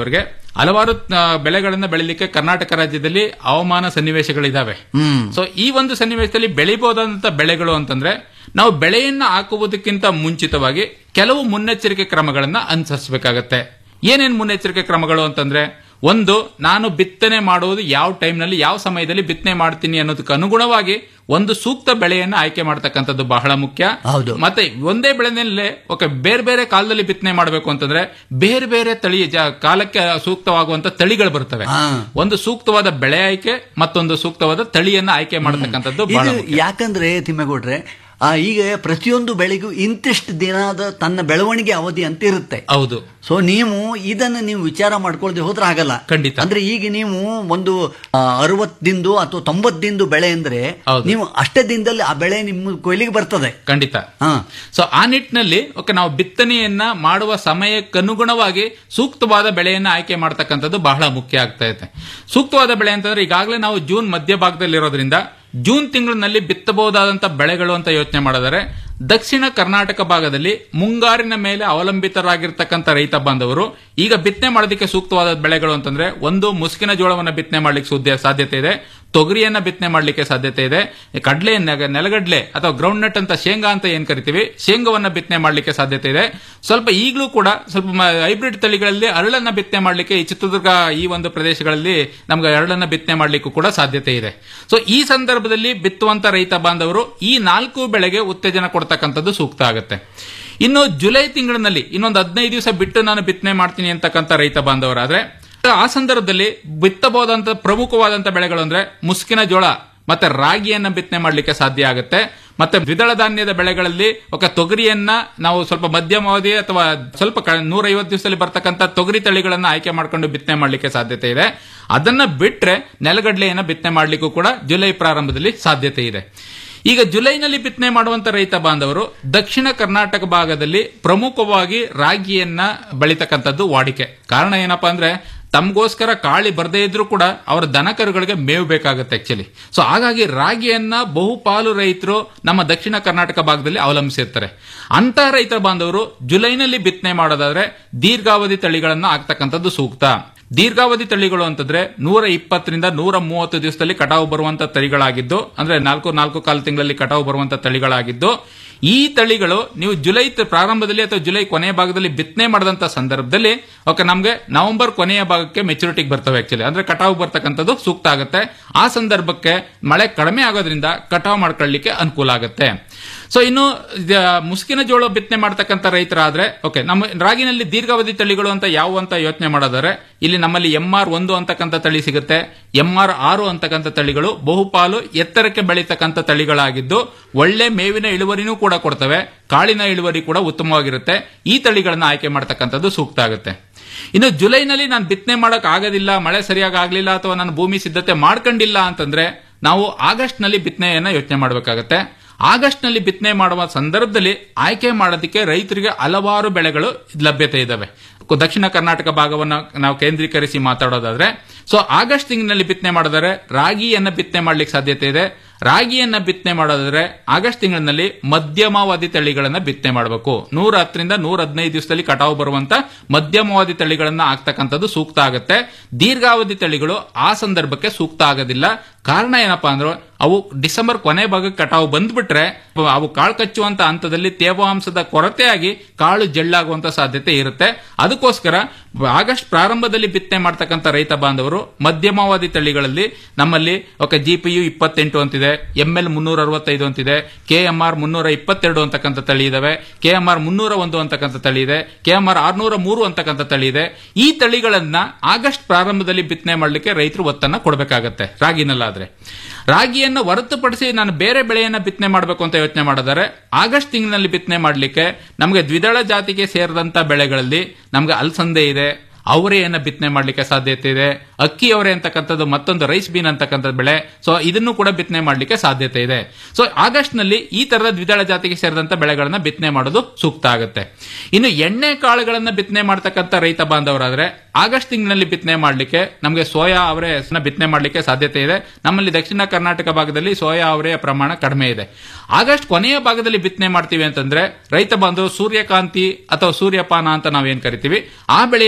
ಹಲವಾರು ಆ, ಬೆಳೆಗಳನ್ನ ಬೆಳಿಲಿಕ್ಕೆ ಕರ್ನಾಟಕ ರಾಜ್ಯದಲ್ಲಿ ಹವಾಮಾನ ಸನ್ನಿವೇಶಗಳಿದಾವೆ ಹ್ಮ್ ಸೊ ಈ ಒಂದು ಸನ್ನಿವೇಶದಲ್ಲಿ ಬೆಳಿಬಹುದಾದಂತ ಬೆಳೆಗಳು ಅಂತಂದ್ರೆ ನಾವು ಬೆಳೆಯನ್ನ ಹಾಕುವುದಕ್ಕಿಂತ ಮುಂಚಿತವಾಗಿ ಕೆಲವು ಮುನ್ನೆಚ್ಚರಿಕೆ ಕ್ರಮಗಳನ್ನ ಅನುಸರಿಸಬೇಕಾಗತ್ತೆ ಏನೇನ್ ಮುನ್ನೆಚ್ಚರಿಕೆ ಕ್ರಮಗಳು ಅಂತಂದ್ರೆ ಒಂದು ನಾನು ಬಿತ್ತನೆ ಮಾಡುವುದು ಯಾವ ಟೈಮ್ನಲ್ಲಿ ಯಾವ ಸಮಯದಲ್ಲಿ ಬಿತ್ತನೆ ಮಾಡ್ತೀನಿ ಅನ್ನೋದಕ್ಕೆ ಅನುಗುಣವಾಗಿ ಒಂದು ಸೂಕ್ತ ಬೆಳೆಯನ್ನ ಆಯ್ಕೆ ಮಾಡ್ತಕ್ಕಂಥದ್ದು ಬಹಳ ಮುಖ್ಯ ಹೌದು. ಮತ್ತೆ ಒಂದೇ ಬೆಳೆನಲ್ಲೇ ಓಕೆ ಬೇರೆ ಬೇರೆ ಕಾಲದಲ್ಲಿ ಬಿತ್ತನೆ ಮಾಡಬೇಕು ಅಂತಂದ್ರೆ ಬೇರೆ ಬೇರೆ ತಳಿ ಜ- ಕಾಲಕ್ಕೆ ಸೂಕ್ತವಾಗುವಂತ ತಳಿಗಳು ಬರ್ತವೆ ಹಾ. ಒಂದು ಸೂಕ್ತವಾದ ಬೆಳೆ ಆಯ್ಕೆ ಮತ್ತೊಂದು ಸೂಕ್ತವಾದ ತಳಿಯನ್ನ ಆಯ್ಕೆ ಮಾಡತಕ್ಕಂಥದ್ದು ಬಹಳ ಇದು ಮುಖ್ಯ ಯಾಕಂದ್ರೆ ತಿಮ್ಮೇಗೌಡ್ರೆ ಆ, ಈಗ ಪ್ರತಿಯೊಂದು ಬೆಳೆಗೂ ಇಂತಿಷ್ಟು ದಿನದ ತನ್ನ ಬೆಳವಣಿಗೆ ಅವಧಿ ಅಂತ ಇರುತ್ತೆ ಹೌದು ಸೊ ನೀವು ಇದನ್ನು ನೀವು ವಿಚಾರ ಮಾಡ್ಕೊಳ್ದೆ ಹೋದ್ರೆ ಆಗಲ್ಲ ಖಂಡಿತ. ಅಂದ್ರೆ ಈಗ ನೀವು ಒಂದು ಅರವತ್ತು ದಿನದ್ದು ಅಥವಾ ತೊಂಬತ್ತು ದಿನದ್ದು ಬೆಳೆ ಅಂದ್ರೆ ಹೌದು. ನೀವು ಅಷ್ಟೇ ದಿನದಲ್ಲಿ ಆ ಬೆಳೆ ನಿಮ್ಮ ಕೊಯ್ಲಿಗೆ ಬರ್ತದೆ ಖಂಡಿತ ಹಾ ಸೊ ಆ ನಿಟ್ಟಿನಲ್ಲಿ ಓಕೆ ನಾವು ಬಿತ್ತನೆಯನ್ನ ಮಾಡುವ ಸಮಯಕ್ಕನುಗುಣವಾಗಿ ಸೂಕ್ತವಾದ ಬೆಳೆಯನ್ನ ಆಯ್ಕೆ ಮಾಡ್ತಕ್ಕಂಥದ್ದು ಬಹಳ ಮುಖ್ಯ ಆಗ್ತಾ ಇದೆ ಸೂಕ್ತವಾದ ಬೆಳೆ ಅಂತಂದ್ರೆ ಈಗಾಗಲೇ ನಾವು ಜೂನ್ ಮಧ್ಯಭಾಗದಲ್ಲಿರೋದ್ರಿಂದ ಜೂನ್ ತಿಂಗಳಿನಲ್ಲಿ ಬಿತ್ತಬಹುದಾದಂತ ಬೆಳೆಗಳು ಅಂತ ಯೋಚನೆ ಮಾಡಿದರೆ ದಕ್ಷಿಣ ಕರ್ನಾಟಕ ಭಾಗದಲ್ಲಿ ಮುಂಗಾರಿನ ಮೇಲೆ ಅವಲಂಬಿತರಾಗಿರ್ತಕ್ಕಂಥ ರೈತ ಬಾಂಧವರು ಈಗ ಬಿತ್ತನೆ ಮಾಡೋದಕ್ಕೆ ಸೂಕ್ತವಾದ ಬೆಳೆಗಳು ಅಂತಂದ್ರೆ ಒಂದು ಮುಸುಕಿನ ಜೋಳವನ್ನ ಬಿತ್ತನೆ ಮಾಡ್ಲಿಕ್ಕೆ ಸುದ್ದಿ ಸಾಧ್ಯತೆ ಇದೆ ತೊಗರಿಯನ್ನ ಬಿತ್ತನೆ ಮಾಡ್ಲಿಕ್ಕೆ ಸಾಧ್ಯತೆ ಇದೆ ಕಡಲೆ ನೆಗ- ನೆಲಗಡ್ಲೆ ಅಥವಾ ಗ್ರೌಂಡ್ ನಟ್ ಅಂತ ಶೇಂಗಾ ಅಂತ ಏನ್ ಕರಿತೀವಿ ಶೇಂಗಾವನ್ನ ಬಿತ್ತನೆ ಮಾಡ್ಲಿಕ್ಕೆ ಸಾಧ್ಯತೆ ಇದೆ ಸ್ವಲ್ಪ ಈಗಲೂ ಕೂಡ ಸ್ವಲ್ಪ ಹೈಬ್ರಿಡ್ ತಳಿಗಳಲ್ಲಿ ಅರಳನ್ನ ಬಿತ್ತನೆ ಮಾಡ್ಲಿಕ್ಕೆ ಈ ಚಿತ್ರದುರ್ಗ ಈ ಒಂದು ಪ್ರದೇಶಗಳಲ್ಲಿ ನಮ್ಗೆ ಅರಳನ್ನ ಬಿತ್ತನೆ ಮಾಡ್ಲಿಕ್ಕೂ ಕೂಡ ಸಾಧ್ಯತೆ ಇದೆ ಸೊ ಈ ಸಂದರ್ಭದಲ್ಲಿ ಬಿತ್ತುವಂತ ರೈತ ಬಾಂಧವರು ಈ ನಾಲ್ಕು ಬೆಳೆಗೆ ಉತ್ತೇಜನ ಕೊಡ್ತಕ್ಕಂಥದ್ದು ಸೂಕ್ತ ಆಗುತ್ತೆ ಇನ್ನು ಜುಲೈ ತಿಂಗಳಿನಲ್ಲಿ ಇನ್ನೊಂದು ಹದಿನೈದು ದಿವಸ ಬಿಟ್ಟು ನಾನು ಬಿತ್ತನೆ ಮಾಡ್ತೀನಿ ಅಂತಕ್ಕಂಥ ರೈತ ಬಾಂಧವರಾದ್ರೆ ಆ ಸಂದರ್ಭದಲ್ಲಿ ಬಿತ್ತಬಹುದಂತ ಪ್ರಮುಖವಾದಂತ ಬೆಳೆಗಳು ಅಂದ್ರೆ ಮುಸ್ಕಿನ ಜೋಳ ಮತ್ತೆ ರಾಗಿಯನ್ನ ಬಿತ್ತನೆ ಮಾಡ್ಲಿಕ್ಕೆ ಸಾಧ್ಯ ಆಗುತ್ತೆ ಮತ್ತೆ ದ್ವಿದಳ ಧಾನ್ಯದ ಬೆಳೆಗಳಲ್ಲಿ ఒక ತೊಗರಿಯನ್ನ ನಾವು ಸ್ವಲ್ಪ ಮಧ್ಯಮಾವಧಿ ಅಥವಾ ಸ್ವಲ್ಪ ನೂರೈವತ್ತು ದಿವಸದಲ್ಲಿ ಬರ್ತಕ್ಕಂಥ ತೊಗರಿ ತಳಿಗಳನ್ನ ಆಯ್ಕೆ ಮಾಡ್ಕೊಂಡು ಬಿತ್ತನೆ ಮಾಡ್ಲಿಕ್ಕೆ ಸಾಧ್ಯತೆ ಇದೆ ಅದನ್ನ ಬಿಟ್ರೆ ನೆಲಗಡಲೆಯನ್ನ ಬಿತ್ತನೆ ಮಾಡ್ಲಿಕ್ಕೂ ಕೂಡ ಜುಲೈ ಪ್ರಾರಂಭದಲ್ಲಿ ಸಾಧ್ಯತೆ ಇದೆ ಈಗ ಜುಲೈನಲ್ಲಿ ಬಿತ್ತನೆ ಮಾಡುವಂತ ರೈತ ಬಾಂಧವರು ದಕ್ಷಿಣ ಕರ್ನಾಟಕ ಭಾಗದಲ್ಲಿ ಪ್ರಮುಖವಾಗಿ ರಾಗಿಯನ್ನ ಬೆಳಿತಕ್ಕಂಥದ್ದು ವಾಡಿಕೆ ಕಾರಣ ಏನಪ್ಪಾ ಅಂದ್ರೆ ತಮಗೋಸ್ಕರ ಕಾಳಿ ಬರದೇ ಇದ್ರೂ ಕೂಡ ಅವರ ದನಕರುಗಳಿಗೆ ಮೇವು ಬೇಕಾಗುತ್ತೆ ಆಕ್ಚುಲಿ ಸೊ ಹಾಗಾಗಿ ರಾಗಿಯನ್ನ ಬಹುಪಾಲು ರೈತರು ನಮ್ಮ ದಕ್ಷಿಣ ಕರ್ನಾಟಕ ಭಾಗದಲ್ಲಿ ಅವಲಂಬಿಸಿರ್ತಾರೆ ಅಂತ ರೈತ ಬಾಂಧವರು ಜುಲೈನಲ್ಲಿ ಬಿತ್ತನೆ ಮಾಡೋದಾದ್ರೆ ದೀರ್ಘಾವಧಿ ತಳಿಗಳನ್ನ ಆಗ್ತಕ್ಕಂಥದ್ದು ಸೂಕ್ತ ದೀರ್ಘಾವಧಿ ತಳಿಗಳು ಅಂತಂದ್ರೆ ನೂರ ಇಪ್ಪತ್ತರಿಂದ ನೂರ ಮೂವತ್ತು ದಿವಸದಲ್ಲಿ ಕಟಾವು ಬರುವಂತ ತಳಿಗಳಾಗಿದ್ದು ಅಂದ್ರೆ ನಾಲ್ಕು ನಾಲ್ಕು ಕಾಲು ತಿಂಗಳಲ್ಲಿ ಕಟಾವು ಬರುವಂತ ತಳಿಗಳಾಗಿದ್ದು ಈ ತಳಿಗಳು ನೀವು ಜುಲೈ ತ- ಪ್ರಾರಂಭದಲ್ಲಿ ಅಥವಾ ಜುಲೈ ಕೊನೆಯ ಭಾಗದಲ್ಲಿ ಬಿತ್ತನೆ ಮಾಡಿದಂತ ಸಂದರ್ಭದಲ್ಲಿ ಓಕೆ ನಮಗೆ ನವೆಂಬರ್ ಕೊನೆಯ ಭಾಗಕ್ಕೆ ಮೆಚುರಿಟಿಗೆ ಬರ್ತವೆ ಆಕ್ಚುಲಿ ಅಂದ್ರೆ ಕಟಾವು ಬರ್ತಕ್ಕಂಥದ್ದು ಸೂಕ್ತ ಆಗುತ್ತೆ ಆ ಸಂದರ್ಭಕ್ಕೆ ಮಳೆ ಕಡಿಮೆ ಆಗೋದ್ರಿಂದ ಕಟಾವು ಮಾಡ್ಕೊಳ್ಳಿಕ್ಕೆ ಅನುಕೂಲ ಆಗುತ್ತೆ ಸೊ ಇನ್ನು ಇದ- ಮುಸುಕಿನ ಜೋಳ ಬಿತ್ತನೆ ಮಾಡ್ತಕ್ಕಂಥ ರೈತರಾದ್ರೆ ಓಕೆ ನಮ್ಮ ರಾಗಿನಲ್ಲಿ ದೀರ್ಘಾವಧಿ ತಳಿಗಳು ಅಂತ ಯಾವ ಅಂತ ಯೋಚನೆ ಮಾಡೋದಾದ್ರೆ ಇಲ್ಲಿ ನಮ್ಮಲ್ಲಿ ಎಂ ಆರ್ ಒಂದು ಅಂತಕ್ಕಂಥ ತಳಿ ಸಿಗುತ್ತೆ ಎಂ ಆರ್ ಆರು ಅಂತಕ್ಕಂಥ ತಳಿಗಳು ಬಹುಪಾಲು ಎತ್ತರಕ್ಕೆ ಬೆಳೀತಕ್ಕಂಥ ತಳಿಗಳಾಗಿದ್ದು ಒಳ್ಳೆ ಮೇವಿನ ಇಳುವರಿನೂ ಕೂಡ ಕೊಡ್ತವೆ ಕಾಳಿನ ಇಳುವರಿ ಕೂಡ ಉತ್ತಮವಾಗಿರುತ್ತೆ ಈ ತಳಿಗಳನ್ನ ಆಯ್ಕೆ ಮಾಡ್ತಕ್ಕಂಥದ್ದು ಸೂಕ್ತ ಆಗುತ್ತೆ ಇನ್ನು ಜುಲೈನಲ್ಲಿ ನಾನು ಬಿತ್ತನೆ ಮಾಡಕ್ ಆಗೋದಿಲ್ಲ ಮಳೆ ಸರಿಯಾಗಿ ಆಗ್ಲಿಲ್ಲ ಅಥವಾ ನಾನು ಭೂಮಿ ಸಿದ್ಧತೆ ಮಾಡ್ಕೊಂಡಿಲ್ಲ ಅಂತಂದ್ರೆ ನಾವು ಆಗಸ್ಟ್ ನಲ್ಲಿ ಬಿತ್ತನೆಯನ್ನ ಯೋಚನೆ ಮಾಡಬೇಕಾಗತ್ತೆ ಆಗಸ್ಟ್ ನಲ್ಲಿ ಬಿತ್ತನೆ ಮಾಡುವ ಸಂದರ್ಭದಲ್ಲಿ ಆಯ್ಕೆ ಮಾಡೋದಕ್ಕೆ ರೈತರಿಗೆ ಹಲವಾರು ಬೆಳೆಗಳು ಲಭ್ಯತೆ ಇದಾವೆ ಕು- ದಕ್ಷಿಣ ಕರ್ನಾಟಕ ಭಾಗವನ್ನ ನಾವು ಕೇಂದ್ರೀಕರಿಸಿ ಮಾತಾಡೋದಾದ್ರೆ ಸೊ ಆಗಸ್ಟ್ ತಿಂಗಳಿನಲ್ಲಿ ಬಿತ್ತನೆ ಮಾಡಿದರೆ ರಾಗಿಯನ್ನ ಬಿತ್ತನೆ ಮಾಡ್ಲಿಕ್ಕೆ ಸಾಧ್ಯತೆ ಇದೆ ರಾಗಿಯನ್ನ ಬಿತ್ತನೆ ಮಾಡೋದಾದ್ರೆ ಆಗಸ್ಟ್ ತಿಂಗಳಿನಲ್ಲಿ ಮಧ್ಯಮಾವಧಿ ತಳಿಗಳನ್ನ ಬಿತ್ತನೆ ಮಾಡಬೇಕು ನೂರ ಹತ್ತರಿಂದ ನೂರ ಹದಿನೈದು ದಿವಸದಲ್ಲಿ ಕಟಾವು ಬರುವಂತ ಮಧ್ಯಮಾವಧಿ ತಳಿಗಳನ್ನ ಆಗ್ತಕ್ಕಂಥದ್ದು ಸೂಕ್ತ ಆಗುತ್ತೆ ದೀರ್ಘಾವಧಿ ತಳಿಗಳು ಆ ಸಂದರ್ಭಕ್ಕೆ ಸೂಕ್ತ ಆಗೋದಿಲ್ಲ ಕಾರಣ ಏನಪ್ಪಾ ಅಂದ್ರೆ ಅವು ಡಿಸೆಂಬರ್ ಕೊನೆ ಭಾಗಕ್ಕೆ ಕಟಾವು ಬಂದ್ಬಿಟ್ರೆ ಅವು ಕಾಳು ಕಚ್ಚುವಂತ ಹಂತದಲ್ಲಿ ತೇವಾಂಶದ ಕೊರತೆಯಾಗಿ ಕಾಳು ಜಳ್ಳಾಗುವಂತ ಸಾಧ್ಯತೆ ಇರುತ್ತೆ ಅದಕ್ಕೋಸ್ಕರ ಆಗಸ್ಟ್ ಪ್ರಾರಂಭದಲ್ಲಿ ಬಿತ್ತನೆ ಮಾಡ್ತಕ್ಕಂಥ ರೈತ ಬಾಂಧವರು ಮಧ್ಯಮಾವಧಿ ತಳಿಗಳಲ್ಲಿ ನಮ್ಮಲ್ಲಿ ಓಕೆ ಜಿ ಪಿ ಯು ಇಪ್ಪತ್ತೆಂಟು ಅಂತಿದೆ ಎಂ ಎಲ್ ಮುನ್ನೂರ ಅರವತ್ತೈದು ಅಂತಿದೆ ಕೆ ಎಂ ಆರ್ ಮುನ್ನೂರ ಇಪ್ಪತ್ತೆರಡು ಅಂತಕ್ಕಂಥ ತಳಿ ಇದಾವೆ ಕೆ ಎಂ ಆರ್ ಮುನ್ನೂರ ಒಂದು ಅಂತಕ್ಕಂಥ ತಳಿ ಇದೆ ಕೆ ಎಂ ಆರ್ ಆರ್ನೂರ ಮೂರು ಅಂತಕ್ಕಂಥ ತಳಿ ಇದೆ ಈ ತಳಿಗಳನ್ನ ಆಗಸ್ಟ್ ಪ್ರಾರಂಭದಲ್ಲಿ ಬಿತ್ತನೆ ಮಾಡಲಿಕ್ಕೆ ರೈತರು ಒತ್ತನ್ನ ಕೊಡಬೇಕಾಗತ್ತೆ ರಾಗಿನಲ್ಲಾದ್ರೆ ರಾಗಿಯನ್ನು ಹೊರತುಪಡಿಸಿ ನಾನು ಬೇರೆ ಬೆಳೆಯನ್ನ ಬಿತ್ತನೆ ಮಾಡಬೇಕು ಅಂತ ಯೋಚನೆ ಮಾಡಿದರೆ ಆಗಸ್ಟ್ ತಿಂಗಳಿನಲ್ಲಿ ಬಿತ್ತನೆ ಮಾಡಲಿಕ್ಕೆ ನಮಗೆ ದ್ವಿದಳ ಜಾತಿಗೆ ಸೇರಿದಂತ ಬೆಳೆಗಳಲ್ಲಿ ನಮಗೆ ಅಲಸಂದೆ ಇದೆ ಅವರೆಯನ್ನ ಬಿತ್ತನೆ ಮಾಡಲಿಕ್ಕೆ ಸಾಧ್ಯತೆ ಇದೆ ಅಕ್ಕಿ ಅವರೆ ಅಂತಕ್ಕಂಥದ್ದು ಮತ್ತೊಂದು ರೈಸ್ ಬೀನ್ ಅಂತಕ್ಕಂಥ ಬೆಳೆ ಸೊ ಇದನ್ನು ಕೂಡ ಬಿತ್ತನೆ ಮಾಡಲಿಕ್ಕೆ ಸಾಧ್ಯತೆ ಇದೆ ಸೊ ಆಗಸ್ಟ್ ನಲ್ಲಿ ಈ ತರದ ದ್ವಿದಳ ಜಾತಿಗೆ ಸೇರಿದಂತ ಬೆಳೆಗಳನ್ನ ಬಿತ್ತನೆ ಮಾಡೋದು ಸೂಕ್ತ ಆಗುತ್ತೆ ಇನ್ನು ಎಣ್ಣೆ ಕಾಳುಗಳನ್ನ ಬಿತ್ತನೆ ಮಾಡ್ತಕ್ಕಂಥ ರೈತ ಬಾಂಧವರಾದ್ರೆ ಆಗಸ್ಟ್ ತಿಂಗಳಿನಲ್ಲಿ ಬಿತ್ತನೆ ಮಾಡಲಿಕ್ಕೆ ನಮಗೆ ಸೋಯಾ ಅವರೆ ಬಿತ್ತನೆ ಮಾಡಲಿಕ್ಕೆ ಸಾಧ್ಯತೆ ಇದೆ ನಮ್ಮಲ್ಲಿ ದಕ್ಷಿಣ ಕರ್ನಾಟಕ ಭಾಗದಲ್ಲಿ ಸೋಯಾ ಅವರೆಯ ಪ್ರಮಾಣ ಕಡಿಮೆ ಇದೆ ಆಗಸ್ಟ್ ಕೊನೆಯ ಭಾಗದಲ್ಲಿ ಬಿತ್ತನೆ ಮಾಡ್ತೀವಿ ಅಂತಂದ್ರೆ ರೈತ ಬಾಂಧವರು ಸೂರ್ಯಕಾಂತಿ ಅಥವಾ ಸೂರ್ಯಪಾನ ಅಂತ ನಾವೇನ್ ಕರಿತೀವಿ ಆ ಬೆಳೆಯನ್ನ ಬಿತ್ತನೆ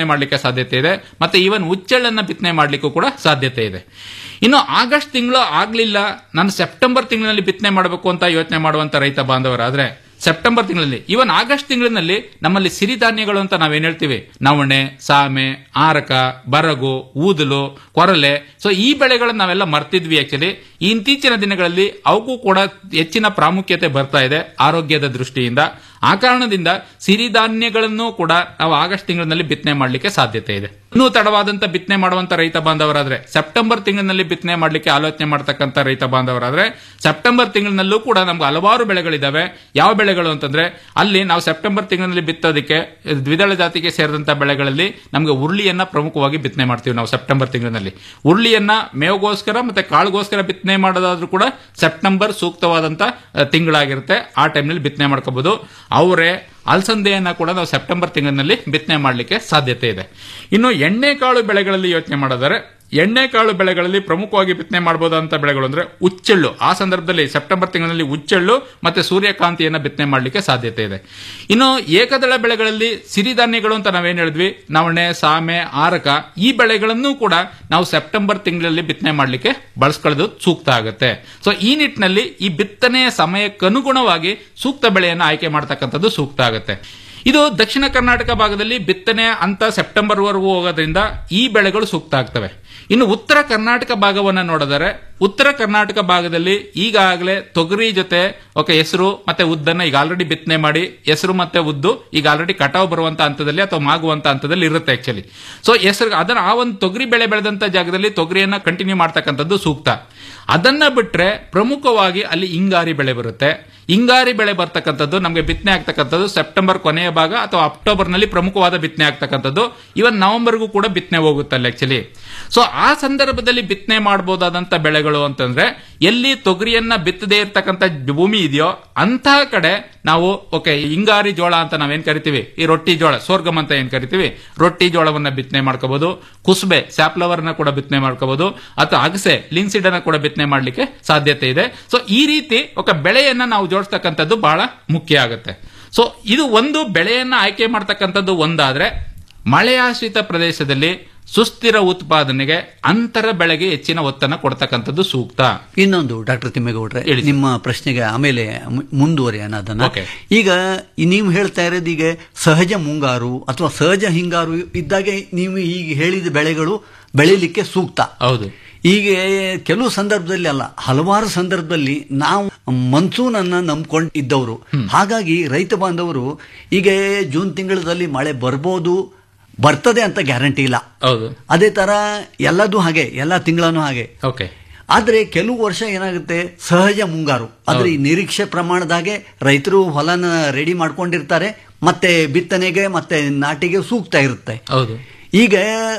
ಮಾಡಲಿಕ್ಕೆ ಸಾಧ್ಯತೆ ಇದೆ ಮತ್ತೆ ಈವನ್ ಉಚ್ಚೆಳ್ಳನ್ನ ಬಿತ್ತನೆ ಮಾಡಲಿಕ್ಕೂ ಕೂಡ ಸಾಧ್ಯತೆ ಇದೆ ಇನ್ನು ಆಗಸ್ಟ್ ತಿಂಗಳು ಆಗ್ಲಿಲ್ಲ ನಾನು ಸೆಪ್ಟೆಂಬರ್ ತಿಂಗಳಿನಲ್ಲಿ ಬಿತ್ತನೆ ಮಾಡಬೇಕು ಅಂತ ಯೋಚನೆ ಮಾಡುವಂತ ರೈತ ಬಾಂಧವರಾದ್ರೆ ಸೆಪ್ಟೆಂಬರ್ ತಿಂಗಳಲ್ಲಿ ಇವನ್ ಆಗಸ್ಟ್ ತಿಂಗಳಿನಲ್ಲಿ ನಮ್ಮಲ್ಲಿ ಸಿರಿಧಾನ್ಯಗಳು ಅಂತ ನಾವೇನ್ ಹೇಳ್ತೀವಿ ನವಣೆ ಸಾಮೆ ಆರಕ ಬರಗು ಊದಲು ಕೊರಲೆ ಸೊ ಈ ಬೆಳೆಗಳನ್ನ ನಾವೆಲ್ಲ ಮರ್ತಿದ್ವಿ ಆಕ್ಚುಲಿ ಇತ್ತೀಚಿನ ದಿನಗಳಲ್ಲಿ ಅವಕ್ಕೂ ಕೂಡ ಹೆಚ್ಚಿನ ಪ್ರಾಮುಖ್ಯತೆ ಬರ್ತಾ ಇದೆ ಆರೋಗ್ಯದ ದೃಷ್ಟಿಯಿಂದ ಆ ಕಾರಣದಿಂದ ಸಿರಿಧಾನ್ಯಗಳನ್ನು ಕೂಡ ನಾವು ಆಗಸ್ಟ್ ತಿಂಗಳಿನಲ್ಲಿ ಬಿತ್ತನೆ ಮಾಡಲಿಕ್ಕೆ ಸಾಧ್ಯತೆ ಇದೆ ಇನ್ನೂ ತಡವಾದಂತ ಬಿತ್ತನೆ ಮಾಡುವಂತ ರೈತ ಬಾಂಧವರಾದ್ರೆ ಸೆಪ್ಟೆಂಬರ್ ತಿಂಗಳಿನಲ್ಲಿ ಬಿತ್ತನೆ ಮಾಡಲಿಕ್ಕೆ ಆಲೋಚನೆ ಮಾಡ್ತಕ್ಕಂಥ ರೈತ ಬಾಂಧವರಾದ್ರೆ ಸೆಪ್ಟೆಂಬರ್ ತಿಂಗಳಿನಲ್ಲೂ ಕೂಡ ನಮ್ಗೆ ಹಲವಾರು ಬೆಳೆಗಳಿದಾವೆ ಯಾವ ಬೆಳೆಗಳು ಅಂತಂದ್ರೆ ಅಲ್ಲಿ ನಾವು ಸೆಪ್ಟೆಂಬರ್ ತಿಂಗಳಿನಲ್ಲಿ ಬಿತ್ತೋದಕ್ಕೆ ದ್ವಿದಳ ಜಾತಿಗೆ ಸೇರಿದಂತ ಬೆಳೆಗಳಲ್ಲಿ ನಮಗೆ ಉರುಳಿಯನ್ನ ಪ್ರಮುಖವಾಗಿ ಬಿತ್ತನೆ ಮಾಡ್ತೀವಿ ನಾವು ಸೆಪ್ಟೆಂಬರ್ ತಿಂಗಳಿನಲ್ಲಿ ಉರುಳಿಯನ್ನ ಮೇವುಗೋಸ್ಕರ ಮತ್ತೆ ಕಾಳುಗೋಸ್ಕರ ಬಿತ್ತನೆ ಮಾಡೋದಾದ್ರೂ ಕೂಡ ಸೆಪ್ಟೆಂಬರ್ ಸೂಕ್ತವಾದಂತ ಅಹ್, ತಿಂಗಳಾಗಿರುತ್ತೆ ಆ ಟೈಮ್ನಲ್ಲಿ ಬಿತ್ತನೆ ಮಾಡ್ಕೋಬಹುದು ಅವರೇ ಅಲಸಂದೆಯನ್ನ ಕೂಡ ನಾವು ಸೆಪ್ಟೆಂಬರ್ ತಿಂಗಳಿನಲ್ಲಿ ಬಿತ್ತನೆ ಮಾಡಲಿಕ್ಕೆ ಸಾಧ್ಯತೆ ಇದೆ ಇನ್ನು ಎಣ್ಣೆಕಾಳು ಬೆಳೆಗಳಲ್ಲಿ ಯೋಚನೆ ಮಾಡಿದರೆ ಎಣ್ಣೆಕಾಳು ಬೆಳೆಗಳಲ್ಲಿ ಪ್ರಮುಖವಾಗಿ ಬಿತ್ತನೆ ಮಾಡಬಹುದಂತ ಬೆಳೆಗಳು ಅಂದ್ರೆ ಉಚ್ಚೆಳ್ಳು ಆ ಸಂದರ್ಭದಲ್ಲಿ ಸೆಪ್ಟೆಂಬರ್ ತಿಂಗಳಲ್ಲಿ ಉಚ್ಚೆಳ್ಳು ಮತ್ತೆ ಸೂರ್ಯಕಾಂತಿಯನ್ನ ಬಿತ್ತನೆ ಮಾಡಲಿಕ್ಕೆ ಸಾಧ್ಯತೆ ಇದೆ ಇನ್ನು ಏಕದಳ ಬೆಳೆಗಳಲ್ಲಿ ಸಿರಿಧಾನ್ಯಗಳು ಅಂತ ನಾವೇನ್ ಹೇಳಿದ್ವಿ ನವಣೆ ಸಾಮೆ ಆರಕ ಈ ಬೆಳೆಗಳನ್ನು ಕೂಡ ನಾವು ಸೆಪ್ಟೆಂಬರ್ ತಿಂಗಳಲ್ಲಿ ಬಿತ್ತನೆ ಮಾಡಲಿಕ್ಕೆ ಬಳಸ್ಕೊಳ್ಳೋದು ಸೂಕ್ತ ಆಗುತ್ತೆ ಸೊ ಈ ನಿಟ್ಟಿನಲ್ಲಿ ಈ ಬಿತ್ತನೆಯ ಸಮಯಕ್ಕನುಗುಣವಾಗಿ ಸೂಕ್ತ ಬೆಳೆಯನ್ನು ಆಯ್ಕೆ ಮಾಡ್ತಕ್ಕಂಥದ್ದು ಸೂಕ್ತ ಆಗುತ್ತೆ ಇದು ದಕ್ಷಿಣ ಕರ್ನಾಟಕ ಭಾಗದಲ್ಲಿ ಬಿತ್ತನೆ ಅಂತ ಸೆಪ್ಟೆಂಬರ್ ವರೆಗೂ ಹೋಗೋದ್ರಿಂದ ಈ ಬೆಳೆಗಳು ಸೂಕ್ತ ಆಗ್ತವೆ ಇನ್ನು ಉತ್ತರ ಕರ್ನಾಟಕ ಭಾಗವನ್ನ ನೋಡಿದರೆ ಉತ್ತರ ಕರ್ನಾಟಕ ಭಾಗದಲ್ಲಿ ಈಗಾಗಲೇ ತೊಗರಿ ಜೊತೆ ಓಕೆ ಹೆಸರು ಮತ್ತೆ ಉದ್ದನ್ನ ಈಗ ಆಲ್ರೆಡಿ ಬಿತ್ತನೆ ಮಾಡಿ ಹೆಸರು ಮತ್ತೆ ಉದ್ದು ಈಗ ಆಲ್ರೆಡಿ ಕಟಾವು ಬರುವಂತ ಹಂತದಲ್ಲಿ ಅಥವಾ ಮಾಗುವಂತ ಹಂತದಲ್ಲಿ ಇರುತ್ತೆ ಆಕ್ಚುಲಿ ಸೊ ಹೆಸರು ಅದನ್ನ ಆ ಒಂದು ತೊಗರಿ ಬೆಳೆ ಬೆಳೆದಂತ ಜಾಗದಲ್ಲಿ ತೊಗರಿಯನ್ನ ಕಂಟಿನ್ಯೂ ಮಾಡ್ತಕ್ಕಂಥದ್ದು ಸೂಕ್ತ ಅದನ್ನ ಬಿಟ್ರೆ ಪ್ರಮುಖವಾಗಿ ಅಲ್ಲಿ ಹಿಂಗಾರಿ ಬೆಳೆ ಬರುತ್ತೆ ಹಿಂಗಾರಿ ಬೆಳೆ ಬರ್ತಕ್ಕಂಥದ್ದು ನಮಗೆ ಬಿತ್ತನೆ ಆಗ್ತಕ್ಕಂಥದ್ದು ಸೆಪ್ಟೆಂಬರ್ ಕೊನೆಯ ಭಾಗ ಅಥವಾ ಅಕ್ಟೋಬರ್ ನಲ್ಲಿ ಪ್ರಮುಖವಾದ ಬಿತ್ತನೆ ಆಗ್ತಕ್ಕಂಥದ್ದು ಇವನ್ ನವೆಂಬರ್ಗೂ ಕೂಡ ಬಿತ್ತನೆ ಹೋಗುತ್ತಲ್ಲ ಆಕ್ಚುಲಿ ಸೊ ಆ ಸಂದರ್ಭದಲ್ಲಿ ಬಿತ್ತನೆ ಮಾಡಬಹುದಾದಂತ ಬೆಳೆಗಳು ಅಂತಂದ್ರೆ ಎಲ್ಲಿ ತೊಗರಿಯನ್ನ ಬಿತ್ತದೇ ಇರ್ತಕ್ಕಂಥ ಭೂಮಿ ಇದೆಯೋ ಅಂತಹ ಕಡೆ ನಾವು ಓಕೆ ಹಿಂಗಾರಿ ಜೋಳ ಅಂತ ನಾವೇನ್ ಕರಿತೀವಿ ಈ ರೊಟ್ಟಿ ಜೋಳ ಸೋರ್ಗಮ್ ಅಂತ ಏನ್ ಕರಿತೀವಿ ರೊಟ್ಟಿ ಜೋಳವನ್ನ ಬಿತ್ತನೆ ಮಾಡ್ಕೋಬಹುದು ಕುಸ್ಬೆ ಸ್ಯಾಪ್ಲವರ್ ನ ಕೂಡ ಬಿತ್ತನೆ ಮಾಡ್ಕೋಬಹುದು ಅಥವಾ ಅಗಸೆ ಲಿನ್ಸಿಡ್ ಅನ್ನ ಕೂಡ ಬಿತ್ತನೆ ಮಾಡ್ಲಿಕ್ಕೆ ಸಾಧ್ಯತೆ ಇದೆ ಸೊ ಈ ರೀತಿ ఒక ಬೆಳೆಯನ್ನ ನಾವು ಜೋಡಿಸ್ತಕ್ಕಂಥದ್ದು ಬಹಳ ಮುಖ್ಯ ಆಗುತ್ತೆ ಸೊ ಇದು ಒಂದು ಬೆಳೆಯನ್ನ ಆಯ್ಕೆ ಮಾಡ್ತಕ್ಕಂಥದ್ದು ಒಂದಾದ್ರೆ ಮಳೆಯಾಶ್ರಿತ ಪ್ರದೇಶದಲ್ಲಿ ಸುಸ್ಥಿರ ಉತ್ಪಾದನೆಗೆ ಅಂತರ ಬೆಳೆಗೆ ಹೆಚ್ಚಿನ ಒತ್ತನ್ನು ಕೊಡ್ತಕ್ಕಂಥದ್ದು ಸೂಕ್ತ ಇನ್ನೊಂದು ಡಾಕ್ಟರ್ ತಿಮ್ಮೇಗೌಡ್ರೆ ನಿಮ್ಮ ಪ್ರಶ್ನೆಗೆ ಆಮೇಲೆ ಮು- ಮುಂದುವರಿಯೋಣ ಅದನ್ನ Okay. ಈಗ ನೀವು ಹೇಳ್ತಾ ಇರೋದು ಈಗ ಸಹಜ ಮುಂಗಾರು ಅಥವಾ ಸಹಜ ಹಿಂಗಾರು ಇದ್ದಾಗೆ ನೀವು ಈಗ ಹೇಳಿದ ಬೆಳೆಗಳು ಬೆಳಿಲಿಕ್ಕೆ ಸೂಕ್ತ ಹೌದು ಈಗ ಕೆಲವು ಸಂದರ್ಭದಲ್ಲಿ ಅಲ್ಲ ಹಲವಾರು ಸಂದರ್ಭದಲ್ಲಿ ನಾವು ಮನ್ಸೂನ್ ಅನ್ನ ನಂಬ್ಕೊಂಡು ಇದ್ದವರು ಹಾಗಾಗಿ ರೈತ ಬಾಂಧವರು ಈಗ ಜೂನ್ ತಿಂಗಳಲ್ಲಿ ಮಳೆ ಬರ್ಬೋದು ಬರ್ತದೆ ಅಂತ ಗ್ಯಾರಂಟಿ ಇಲ್ಲ ಹೌದು ಅದೇ ತರ ಎಲ್ಲದೂ ಹಾಗೆ ಎಲ್ಲ ತಿಂಗಳೂ ಹಾಗೆ ಓಕೆ ಆದ್ರೆ ಕೆಲವು ವರ್ಷ ಏನಾಗುತ್ತೆ ಸಹಜ ಮುಂಗಾರು ಆದ್ರೆ ಈ ನಿರೀಕ್ಷೆ ಪ್ರಮಾಣದಾಗೆ ರೈತರು ಹೊಲನ ರೆಡಿ ಮಾಡ್ಕೊಂಡಿರ್ತಾರೆ ಮತ್ತೆ ಬಿತ್ತನೆಗೆ ಮತ್ತೆ ನಾಟಿಗೆ ಸೂಕ್ತ ಇರುತ್ತೆ ಹೌದು ಈಗ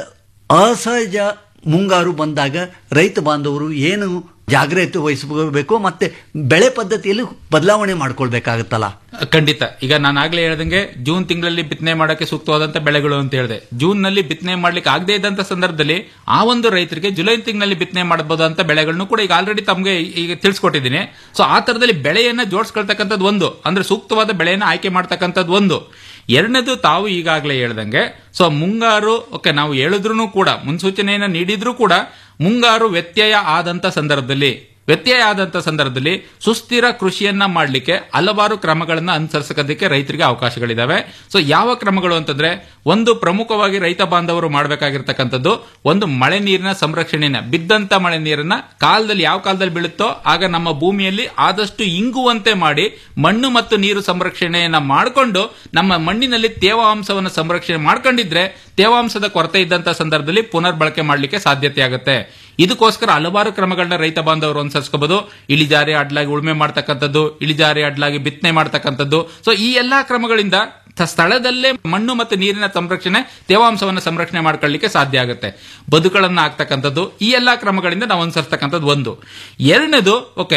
ಅಸಹಜ ಮುಂಗಾರು ಬಂದಾಗ ರೈತ ಬಾಂಧವರು ಏನು ಜಾಗ್ರತೆ ವಹಿಸಬೇಕು ಮತ್ತೆ ಬೆಳೆ ಪದ್ಧತಿಯಲ್ಲಿ ಬದಲಾವಣೆ ಮಾಡ್ಕೊಳ್ಬೇಕಾಗತ್ತಲ್ಲ ಖಂಡಿತ ಈಗ ನಾನು ಆಗ್ಲೇ ಹೇಳ್ದಂಗೆ ಜೂನ್ ತಿಂಗಳಲ್ಲಿ ಬಿತ್ತನೆ ಮಾಡಕ್ಕೆ ಸೂಕ್ತವಾದಂತ ಬೆಳೆಗಳು ಅಂತ ಹೇಳಿದೆ ಜೂನ್ ನಲ್ಲಿ ಬಿತ್ತನೆ ಮಾಡ್ಲಿಕ್ಕೆ ಆಗದೆ ಇದ್ದಂತ ಸಂದರ್ಭದಲ್ಲಿ ಆ ಒಂದು ರೈತರಿಗೆ ಜುಲೈ ತಿಂಗಳಲ್ಲಿ ಬಿತ್ತನೆ ಮಾಡಬಹುದಂತ ಬೆಳೆಗಳನ್ನು ಕೂಡ ಈಗ ಆಲ್ರೆಡಿ ತಮಗೆ ಈಗ ತಿಳಿಸ್ಕೊಟ್ಟಿದ್ದೀನಿ ಸೊ ಆ ತರದಲ್ಲಿ ಬೆಳೆಯನ್ನ ಜೋಡಿಸ್ಕೊಳ್ತಕ್ಕಂಥದ್ದು ಒಂದು ಅಂದ್ರೆ ಸೂಕ್ತವಾದ ಬೆಳೆಯನ್ನ ಆಯ್ಕೆ ಮಾಡ್ತಕ್ಕಂಥದ್ದು ಒಂದು ಎರಡನೇದು ತಾವು ಈಗಾಗಲೇ ಹೇಳ್ದಂಗೆ ಸೊ ಮುಂಗಾರು ಓಕೆ ನಾವು ಹೇಳಿದ್ರು ಕೂಡ ಮುನ್ಸೂಚನೆಯನ್ನ ನೀಡಿದ್ರೂ ಕೂಡ ಮುಂಗಾರು ವ್ಯತ್ಯಯ ಆದಂತ ಸಂದರ್ಭದಲ್ಲಿ ವ್ಯತ್ಯಯ ಆದಂತ ಸಂದರ್ಭದಲ್ಲಿ ಸುಸ್ಥಿರ ಕೃಷಿಯನ್ನ ಮಾಡಲಿಕ್ಕೆ ಹಲವಾರು ಕ್ರಮಗಳನ್ನ ಅನುಸರಿಸೋದಕ್ಕೆ ರೈತರಿಗೆ ಅವಕಾಶಗಳಿದಾವೆ ಸೊ ಯಾವ ಕ್ರಮಗಳು ಅಂತಂದ್ರೆ ಒಂದು ಪ್ರಮುಖವಾಗಿ ರೈತ ಬಾಂಧವರು ಮಾಡಬೇಕಾಗಿರ್ತಕ್ಕಂಥದ್ದು ಒಂದು ಮಳೆ ನೀರಿನ ಸಂರಕ್ಷಣೆನ ಬಿದ್ದಂತ ಮಳೆ ನೀರನ್ನ ಕಾಲದಲ್ಲಿ ಯಾವ ಕಾಲದಲ್ಲಿ ಬೀಳುತ್ತೋ ಆಗ ನಮ್ಮ ಭೂಮಿಯಲ್ಲಿ ಆದಷ್ಟು ಇಂಗುವಂತೆ ಮಾಡಿ ಮಣ್ಣು ಮತ್ತು ನೀರು ಸಂರಕ್ಷಣೆಯನ್ನ ಮಾಡಿಕೊಂಡು ನಮ್ಮ ಮಣ್ಣಿನಲ್ಲಿ ತೇವಾಂಶವನ್ನು ಸಂರಕ್ಷಣೆ ಮಾಡ್ಕೊಂಡಿದ್ರೆ ತೇವಾಂಶದ ಕೊರತೆ ಇದ್ದಂತ ಸಂದರ್ಭದಲ್ಲಿ ಪುನರ್ ಬಳಕೆ ಮಾಡಲಿಕ್ಕೆ ಸಾಧ್ಯತೆ ಆಗುತ್ತೆ ಇದಕ್ಕೋಸ್ಕರ ಹಲವಾರು ಕ್ರಮಗಳನ್ನ ರೈತ ಬಾಂಧವರು ಅನುಸರಿಸ್ಕೋಬಹುದು ಇಳಿಜಾರಿ ಅಡ್ಲಾಗಿ ಉಳುಮೆ ಮಾಡ್ತಕ್ಕಂಥದ್ದು ಇಳಿಜಾರಿ ಅಡ್ಲಾಗಿ ಬಿತ್ತನೆ ಮಾಡ್ತಕ್ಕಂಥದ್ದು ಸೊ ಈ ಎಲ್ಲಾ ಕ್ರಮಗಳಿಂದ ತ- ಸ್ಥಳದಲ್ಲೇ ಮಣ್ಣು ಮತ್ತು ನೀರಿನ ಸಂರಕ್ಷಣೆ ತೇವಾಂಶವನ್ನು ಸಂರಕ್ಷಣೆ ಮಾಡ್ಕೊಳ್ಳಿಕ್ಕೆ ಸಾಧ್ಯ ಆಗುತ್ತೆ ಬದುಕುಗಳನ್ನ ಹಾಕ್ತಕ್ಕಂಥದ್ದು ಈ ಎಲ್ಲಾ ಕ್ರಮಗಳಿಂದ ನಾವು ಅನುಸರಿಸ್ತಕ್ಕಂಥದ್ದು ಒಂದು ಎರಡನೇದು ಓಕೆ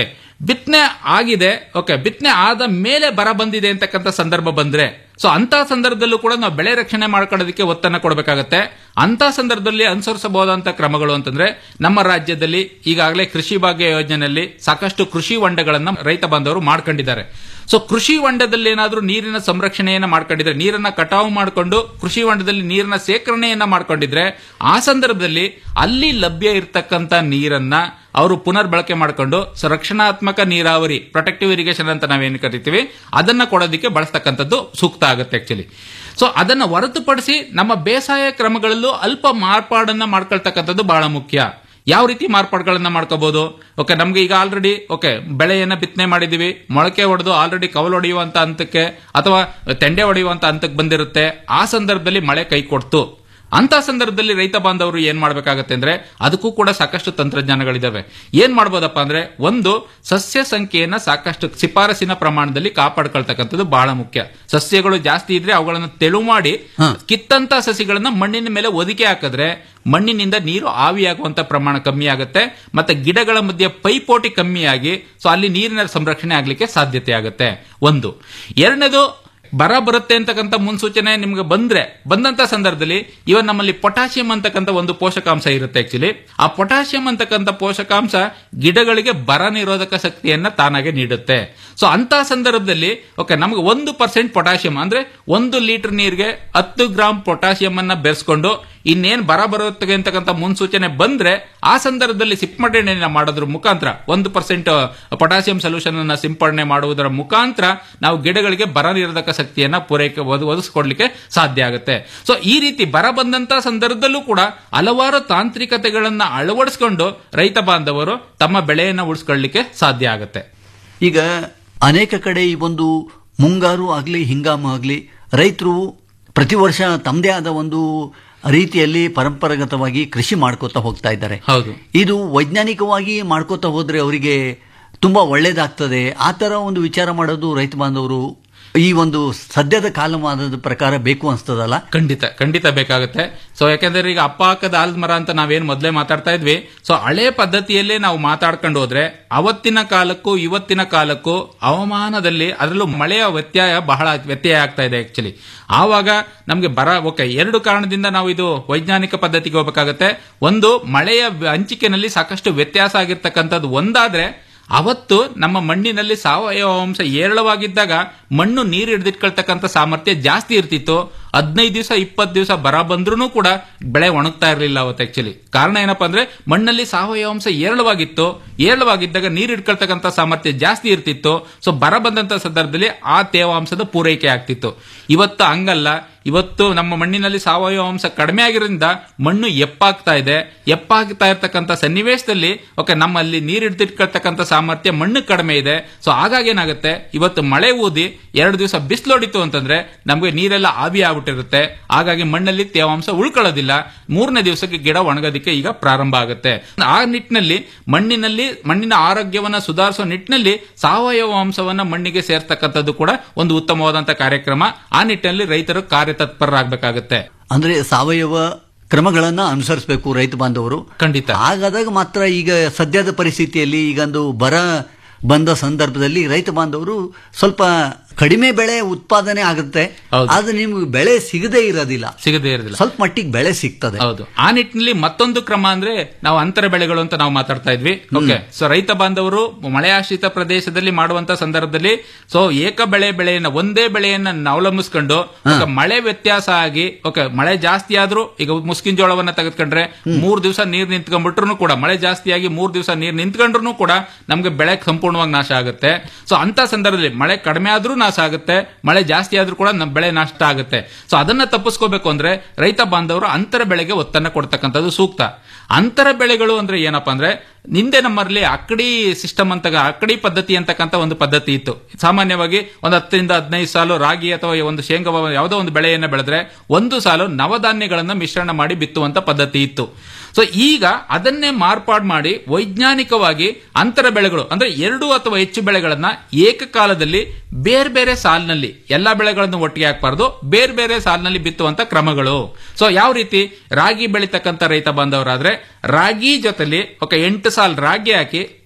ಬಿತ್ತನೆ ಆಗಿದೆ ಓಕೆ ಬಿತ್ತನೆ ಆದ ಮೇಲೆ ಬರ ಬಂದಿದೆ ಅಂತಕ್ಕಂಥ ಸಂದರ್ಭ ಬಂದ್ರೆ ಸೊ ಅಂತ ಸಂದರ್ಭದಲ್ಲೂ ಕೂಡ ನಾವು ಬೆಳೆ ರಕ್ಷಣೆ ಮಾಡ್ಕೊಳ್ಳೋದಕ್ಕೆ ಒತ್ತನ್ನ ಕೊಡಬೇಕಾಗತ್ತೆ ಅಂತ ಸಂದರ್ಭದಲ್ಲಿ ಅನುಸರಿಸಬಹುದಂತ ಕ್ರಮಗಳು ಅಂತಂದ್ರೆ ನಮ್ಮ ರಾಜ್ಯದಲ್ಲಿ ಈಗಾಗಲೇ ಕೃಷಿ ಭಾಗ್ಯ ಯೋಜನೆಯಲ್ಲಿ ಸಾಕಷ್ಟು ಕೃಷಿ ಹೊಂಡಗಳನ್ನ ರೈತ ಬಾಂಧವರು ಮಾಡ್ಕೊಂಡಿದ್ದಾರೆ ಸೊ ಕೃಷಿ ಹೊಂಡದಲ್ಲಿ ಏನಾದ್ರೂ ನೀರಿನ ಸಂರಕ್ಷಣೆಯನ್ನ ಮಾಡ್ಕೊಂಡಿದ್ರೆ ನೀರನ್ನ ಕಟಾವು ಮಾಡಿಕೊಂಡು ಕೃಷಿ ಹೊಂಡದಲ್ಲಿ ನೀರಿನ ಸೇಕರಣೆಯನ್ನ ಮಾಡ್ಕೊಂಡಿದ್ರೆ ಆ ಸಂದರ್ಭದಲ್ಲಿ ಅಲ್ಲಿ ಲಭ್ಯ ಇರತಕ್ಕಂತ ನೀರನ್ನ ಅವರು ಪುನರ್ ಬಳಕೆ ಮಾಡಿಕೊಂಡು ರಕ್ಷಣಾತ್ಮಕ ನೀರಾವರಿ ಪ್ರೊಟೆಕ್ಟಿವ್ ಇರಿಗೇಷನ್ ಅಂತ ನಾವೇನು ಕರಿತೀವಿ ಅದನ್ನ ಕೊಡೋದಕ್ಕೆ ಬಳಸ್ತಕ್ಕಂಥದ್ದು ಸೂಕ್ತ ಆಗುತ್ತೆ ಆಕ್ಚುಲಿ ಸೊ ಅದನ್ನ ಹೊರತುಪಡಿಸಿ ನಮ್ಮ ಬೇಸಾಯ ಕ್ರಮಗಳಲ್ಲೂ ಅಲ್ಪ ಮಾರ್ಪಾಡನ್ನ ಮಾಡ್ಕೊಳ್ತಕ್ಕಂಥದ್ದು ಬಹಳ ಮುಖ್ಯ ಯಾವ ರೀತಿ ಮಾರ್ಪಾಡುಗಳನ್ನ ಮಾಡ್ಕೋಬಹುದು ಓಕೆ ನಮ್ಗೆ ಈಗ ಆಲ್ರೆಡಿ ಓಕೆ ಬೆಳೆಯನ್ನ ಬಿತ್ತನೆ ಮಾಡಿದೀವಿ ಮೊಳಕೆ ಹೊಡೆದು ಆಲ್ರೆಡಿ ಕವಲು ಹೊಡೆಯುವಂತ ಹಂತಕ್ಕೆ ಅಥವಾ ತೆಂಡೆ ಹೊಡೆಯುವಂತ ಹಂತಕ್ಕೆ ಬಂದಿರುತ್ತೆ ಆ ಸಂದರ್ಭದಲ್ಲಿ ಮಳೆ ಕೈ ಕೊಡ್ತು ಅಂತ ಸಂದರ್ಭದಲ್ಲಿ ರೈತ ಬಾಂಧವರು ಏನ್ ಮಾಡ್ಬೇಕಾಗತ್ತೆ ಅಂದ್ರೆ ಅದಕ್ಕೂ ಕೂಡ ಸಾಕಷ್ಟು ತಂತ್ರಜ್ಞಾನಗಳಿದಾವೆ ಏನ್ ಮಾಡ್ಬೋದಪ್ಪ ಅಂದ್ರೆ ಒಂದು ಸಸ್ಯ ಸಂಖ್ಯೆಯನ್ನ ಸಾಕಷ್ಟು ಶಿಫಾರಸಿನ ಪ್ರಮಾಣದಲ್ಲಿ ಕಾಪಾಡ್ಕೊಳ್ತಕ್ಕಂಥದ್ದು ಬಹಳ ಮುಖ್ಯ ಸಸ್ಯಗಳು ಜಾಸ್ತಿ ಇದ್ರೆ ಅವುಗಳನ್ನ ತೆಳು ಮಾಡಿ ಕಿತ್ತಂತ ಸಸಿಗಳನ್ನ ಮಣ್ಣಿನ ಮೇಲೆ ಒದಿಕೆ ಹಾಕಿದ್ರೆ ಮಣ್ಣಿನಿಂದ ನೀರು ಆವಿಯಾಗುವಂತ ಪ್ರಮಾಣ ಕಮ್ಮಿ ಆಗುತ್ತೆ ಮತ್ತೆ ಗಿಡಗಳ ಮಧ್ಯೆ ಪೈಪೋಟಿ ಕಮ್ಮಿಯಾಗಿ ಸೊ ಅಲ್ಲಿ ನೀರಿನ ಸಂರಕ್ಷಣೆ ಆಗ್ಲಿಕ್ಕೆ ಸಾಧ್ಯತೆ ಆಗುತ್ತೆ ಒಂದು ಎರಡನೇದು ಬರ ಬರುತ್ತೆ ಅಂತಕ್ಕಂಥ ಮುನ್ಸೂಚನೆ ನಿಮ್ಗೆ ಬಂದ್ರೆ ಬಂದಂತ ಸಂದರ್ಭದಲ್ಲಿ ಇವನ್ ನಮ್ಮಲ್ಲಿ ಪೊಟ್ಯಾಷಿಯಂ ಅಂತಕ್ಕಂಥ ಒಂದು ಪೋಷಕಾಂಶ ಇರುತ್ತೆ ಆಕ್ಚುಲಿ ಆ ಪೊಟ್ಯಾಷಿಯಂ ಅಂತಕ್ಕಂಥ ಪೋಷಕಾಂಶ ಗಿಡಗಳಿಗೆ ಬರ ನಿರೋಧಕ ಶಕ್ತಿಯನ್ನ ತಾನಾಗೆ ನೀಡುತ್ತೆ ಸೊ ಅಂತ ಸಂದರ್ಭದಲ್ಲಿ ಓಕೆ ನಮ್ಗೆ ಒಂದು ಪರ್ಸೆಂಟ್ ಪೊಟ್ಯಾಷಿಯಂ ಅಂದ್ರೆ ಒಂದು ಲೀಟರ್ ನೀರಿಗೆ ಹತ್ತು ಗ್ರಾಂ ಪೊಟ್ಯಾಷಿಯಂ ಅನ್ನ ಬೆರೆಸ್ಕೊಂಡು ಇನ್ನೇನ್ ಬರ ಬರುತ್ತೆ ಅಂತಕ್ಕಂಥ ಮುನ್ಸೂಚನೆ ಬಂದ್ರೆ ಆ ಸಂದರ್ಭದಲ್ಲಿ ಸಿಂಪಡಣೆ ಮಾಡೋದ್ರ ಮುಖಾಂತರ ಒಂದು ಪರ್ಸೆಂಟ್ ಪೊಟ್ಯಾಸಿಯಂ ಸೊಲ್ಯೂಷನ್ ಅನ್ನ ಸಿಂಪಡಣೆ ಮಾಡುವುದರ ಮುಖಾಂತರ ನಾವು ಗಿಡಗಳಿಗೆ ಬರ ನಿರೋಧಕ ಶಕ್ತಿಯನ್ನ ಪೂರೈಕೆ ಒದ- ಒದಗಿಸ್ಕೊಡ್ಲಿಕ್ಕೆ ಸಾಧ್ಯ ಆಗುತ್ತೆ ಸೊ ಈ ರೀತಿ ಬರ ಬಂದಂತ ಸಂದರ್ಭದಲ್ಲೂ ಕೂಡ ಹಲವಾರು ತಾಂತ್ರಿಕತೆಗಳನ್ನ ಅಳವಡಿಸಿಕೊಂಡು ರೈತ ಬಾಂಧವರು ತಮ್ಮ ಬೆಳೆಯನ್ನ ಉಳಿಸ್ಕೊಳ್ಳಿಕ್ಕೆ ಸಾಧ್ಯ ಆಗುತ್ತೆ ಈಗ ಅನೇಕ ಕಡೆ ಈ ಒಂದು ಮುಂಗಾರು ಆಗಲಿ ಹಿಂಗಾಮು ಆಗಲಿ ರೈತರು ಪ್ರತಿ ವರ್ಷ ತಮ್ಮದೇ ಆದ ಒಂದು ರೀತಿಯಲ್ಲಿ ಪರಂಪರಾಗತವಾಗಿ ಕೃಷಿ ಮಾಡ್ಕೋತಾ ಹೋಗ್ತಾ ಇದ್ದಾರೆ ಹೌದು ಇದು ವೈಜ್ಞಾನಿಕವಾಗಿ ಮಾಡ್ಕೋತಾ ಹೋದ್ರೆ ಅವರಿಗೆ ತುಂಬಾ ಒಳ್ಳೇದಾಗ್ತದೆ ಆ ತರ ಒಂದು ವಿಚಾರ ಮಾಡೋದು ರೈತ ಬಾಂಧವರು ಈ ಒಂದು ಸದ್ಯದ ಕಾಲಮಾನದ ಪ್ರಕಾರ ಬೇಕು ಅನ್ಸ್ತದಲ್ಲ ಖಂಡಿತ ಖಂಡಿತ ಬೇಕಾಗುತ್ತೆ ಸೊ ಯಾಕಂದ್ರೆ ಈಗ ಅಪ್ಪ ಹಾಕದ ಆಲ್ದ ಮರ ಅಂತ ನಾವೇನ್ ಮೊದಲೇ ಮಾತಾಡ್ತಾ ಇದ್ವಿ ಸೊ ಹಳೆ ಪದ್ಧತಿಯಲ್ಲೇ ನಾವು ಮಾತಾಡ್ಕೊಂಡು ಹೋದ್ರೆ ಅವತ್ತಿನ ಕಾಲಕ್ಕೂ ಇವತ್ತಿನ ಕಾಲಕ್ಕೂ ಹವಾಮಾನದಲ್ಲಿ ಅದರಲ್ಲೂ ಮಳೆಯ ವ್ಯತ್ಯಯ ಬಹಳ ವ್ಯತ್ಯಯ ಆಗ್ತಾ ಇದೆ ಆಕ್ಚುಲಿ ಆವಾಗ ನಮಗೆ ಬರ ಓಕೆ ಎರಡು ಕಾರಣದಿಂದ ನಾವು ಇದು ವೈಜ್ಞಾನಿಕ ಪದ್ಧತಿಗೆ ಹೋಗಬೇಕಾಗತ್ತೆ ಒಂದು ಮಳೆಯ ಹಂಚಿಕೆನಲ್ಲಿ ಸಾಕಷ್ಟು ವ್ಯತ್ಯಾಸ ಆಗಿರ್ತಕ್ಕಂಥದ್ದು ಒಂದಾದ್ರೆ ಅವತ್ತು ನಮ್ಮ ಮಣ್ಣಿನಲ್ಲಿ ಸಾವಯವ ಅಂಶ ಏರಳವಾಗಿದ್ದಾಗ ಮಣ್ಣು ನೀರು ಹಿಡಿದಿಟ್ಕೊಳ್ತಕ್ಕಂಥ ಸಾಮರ್ಥ್ಯ ಜಾಸ್ತಿ ಇರ್ತಿತ್ತು ಹದಿನೈದು ದಿವಸ ಇಪ್ಪತ್ತು ದಿವಸ ಬರ ಬಂದ್ರೂ ಕೂಡ ಬೆಳೆ ಒಣಗ್ತಾ ಇರಲಿಲ್ಲ ಅವತ್ತು ಆಕ್ಚುಲಿ ಕಾರಣ ಏನಪ್ಪಾ ಅಂದ್ರೆ ಮಣ್ಣಲ್ಲಿ ಸಾವಯವ ಅಂಶ ಏರಳವಾಗಿತ್ತು ಏರಳವಾಗಿದ್ದಾಗ ನೀರು ಹಿಡ್ಕೊಳ್ತಕ್ಕಂಥ ಸಾಮರ್ಥ್ಯ ಜಾಸ್ತಿ ಇರ್ತಿತ್ತು ಸೊ ಬರ ಬಂದಂತ ಸಂದರ್ಭದಲ್ಲಿ ಆ ತೇವಾಂಶದ ಪೂರೈಕೆ ಆಗ್ತಿತ್ತು ಇವತ್ತು ಹಂಗಲ್ಲ ಇವತ್ತು ನಮ್ಮ ಮಣ್ಣಿನಲ್ಲಿ ಸಾವಯವ ಅಂಶ ಕಡಿಮೆ ಆಗಿರೋದ್ರಿಂದ ಮಣ್ಣು ಎಪ್ಪಾಗ್ತಾ ಇದೆ ಎಪ್ಪಾಗ್ತಾ ಇರ್ತಕ್ಕಂಥ ಸನ್ನಿವೇಶದಲ್ಲಿ ಓಕೆ ನಮ್ಮಲ್ಲಿ ನೀರು ಹಿಡಿದಿಟ್ಕೊಳ್ತಕ್ಕಂಥ ಸಾಮರ್ಥ್ಯ ಮಣ್ಣು ಕಡಿಮೆ ಇದೆ ಸೊ ಹಾಗಾಗಿ ಏನಾಗುತ್ತೆ ಇವತ್ತು ಮಳೆ ಊದಿ ಎರಡು ದಿವಸ ಬಿಸಿಲೊಡಿತು ಅಂತಂದ್ರೆ ನಮಗೆ ನೀರೆಲ್ಲ ಆವಿ ಆಗ್ಬಿಟ್ಟಿರುತ್ತೆ ಹಾಗಾಗಿ ಮಣ್ಣಲ್ಲಿ ತೇವಾಂಶ ಉಳ್ಕೊಳ್ಳೋದಿಲ್ಲ ಮೂರನೇ ದಿವಸಕ್ಕೆ ಗಿಡ ಒಣಗೋದಕ್ಕೆ ಈಗ ಪ್ರಾರಂಭ ಆಗುತ್ತೆ ಆ ನಿಟ್ಟಿನಲ್ಲಿ ಮಣ್ಣಿನಲ್ಲಿ ಮಣ್ಣಿನ ಆರೋಗ್ಯವನ್ನ ಸುಧಾರಿಸೋ ನಿಟ್ಟಿನಲ್ಲಿ ಸಾವಯವ ಅಂಶವನ್ನ ಮಣ್ಣಿಗೆ ಸೇರ್ತಕ್ಕಂಥದ್ದು ಕೂಡ ಒಂದು ಉತ್ತಮವಾದಂತಹ ಕಾರ್ಯಕ್ರಮ ಆ ನಿಟ್ಟಿನಲ್ಲಿ ರೈತರು ಕಾರ್ಯತತ್ಪರರಾಗಬೇಕಾಗುತ್ತೆ ಅಂದ್ರೆ ಸಾವಯವ ಕ್ರಮಗಳನ್ನ ಅನುಸರಿಸಬೇಕು ರೈತ ಬಾಂಧವರು ಖಂಡಿತ ಹಾಗಾದಾಗ ಮಾತ್ರ ಈಗ ಸದ್ಯದ ಪರಿಸ್ಥಿತಿಯಲ್ಲಿ ಈಗೊಂದು ಬರ ಬಂದ ಸಂದರ್ಭದಲ್ಲಿ ರೈತ ಬಾಂಧವರು ಸ್ವಲ್ಪ ಕಡಿಮೆ ಬೆಳೆ ಉತ್ಪಾದನೆ ಆಗುತ್ತೆ ಆದ್ರೆ ನಿಮ್ಗೆ ಬೆಳೆ ಸಿಗದೇ ಇರೋದಿಲ್ಲ ಸಿಗದೇ ಇರೋದಿಲ್ಲ ಸ್ವಲ್ಪ ಮಟ್ಟಿಗೆ ಬೆಳೆ ಸಿಗ್ತದೆ ಹೌದು ಆ ನಿಟ್ಟಿನಲ್ಲಿ ಮತ್ತೊಂದು ಕ್ರಮ ಅಂದ್ರೆ ನಾವು ಅಂತರ ಬೆಳೆಗಳು ಅಂತ ನಾವು ಮಾತಾಡ್ತಾ ಇದ್ವಿ ಓಕೆ ಸೊ ರೈತ ಬಾಂಧವರು ಮಳೆಯಾಶ್ರಿತ ಪ್ರದೇಶದಲ್ಲಿ ಮಾಡುವಂತ ಸಂದರ್ಭದಲ್ಲಿ ಸೊ ಏಕ ಬೆಳೆ ಬೆಳೆಯನ್ನ ಒಂದೇ ಬೆಳೆಯನ್ನ ಅವಲಂಬಿಸ್ಕೊಂಡು okay, ಮಳೆ ವ್ಯತ್ಯಾಸ ಆಗಿ ಓಕೆ ಮಳೆ ಜಾಸ್ತಿ ಆದ್ರೂ ಈಗ ಮುಸ್ಕಿನ ಜೋಳವನ್ನ ತೆಗೆದುಕೊಂಡ್ರೆ ಮೂರ್ ದಿವಸ ನೀರ್ ನಿಂತ್ಕೊಂಡ್ಬಿಟ್ರು ಕೂಡ ಮಳೆ ಜಾಸ್ತಿ ಆಗಿ ಮೂರ್ ದಿವಸ ನೀರ್ ನಿಂತ್ಕೊಂಡ್ರು ಕೂಡ ನಮ್ಗೆ ಬೆಳೆ ಸಂಪೂರ್ಣವಾಗಿ ನಾಶ ಆಗುತ್ತೆ ಸೊ ಅಂತ ಸಂದರ್ಭದಲ್ಲಿ ಮಳೆ ಕಡಿಮೆ ಆದ್ರೂ ನಾಶ ಆಗುತ್ತೆ ಮಳೆ ಜಾಸ್ತಿ ಆದ್ರೂ ಕೂಡ ನಮ್ಮ ಬೆಳೆ ನಷ್ಟ ಆಗುತ್ತೆ ಸೊ ಅದನ್ನ ತಪ್ಪಿಸ್ಕೋಬೇಕು ಅಂದ್ರೆ ರೈತ ಬಾಂಧವರು ಅಂತರ ಬೆಳೆಗೆ ಒತ್ತನ್ನ ಕೊಡ್ತಕ್ಕಂಥದ್ದು ಸೂಕ್ತ ಅಂತರ ಬೆಳೆಗಳು ಅಂದ್ರೆ ಏನಪ್ಪಾ ಅಂದ್ರೆ ನಿಂದೆ ನಮ್ಮಲ್ಲಿ ಅಕ್ಕಡಿ ಸಿಸ್ಟಮ್ ಅಂತ ಅಕ್ಕಡಿ ಪದ್ಧತಿ ಅಂತಕ್ಕಂಥ ಒಂದು ಪದ್ಧತಿ ಇತ್ತು ಸಾಮಾನ್ಯವಾಗಿ ಒಂದು ಹತ್ತರಿಂದ ಹದಿನೈದು ಸಾಲು ರಾಗಿ ಅಥವಾ ಒಂದು ಶೇಂಗಾ ಯಾವುದೋ ಒಂದು ಬೆಳೆಯನ್ನ ಬೆಳೆದ್ರೆ ಒಂದು ಸಾಲು ನವಧಾನ್ಯಗಳನ್ನ ಮಿಶ್ರಣ ಮಾಡಿ ಬಿತ್ತುವಂತ ಪದ್ಧತಿ ಇತ್ತು ಸೊ ಈಗ ಅದನ್ನೇ ಮಾರ್ಪಾಡು ಮಾಡಿ ವೈಜ್ಞಾನಿಕವಾಗಿ ಅಂತರ ಬೆಳೆಗಳು ಅಂದ್ರೆ ಎರಡು ಅಥವಾ ಹೆಚ್ಚು ಬೆಳೆಗಳನ್ನ ಏಕಕಾಲದಲ್ಲಿ ಬೇರೆ ಬೇರೆ ಸಾಲಿನಲ್ಲಿ ಎಲ್ಲಾ ಬೆಳೆಗಳನ್ನು ಒಟ್ಟಿಗೆ ಹಾಕಬಾರ್ದು ಬೇರೆ ಬೇರೆ ಸಾಲಿನಲ್ಲಿ ಬಿತ್ತುವಂತ ಕ್ರಮಗಳು ಸೊ ಯಾವ ರೀತಿ ರಾಗಿ ಬೆಳಿತಕ್ಕಂಥ ರೈತ ಬಾಂಧವರಾದ್ರೆ ರಾಗಿ ಜೊತೆಲಿ ಓಕೆ ಎಂಟು ಸಾಲ್ ರಾಗಿ ಹಾಕಿ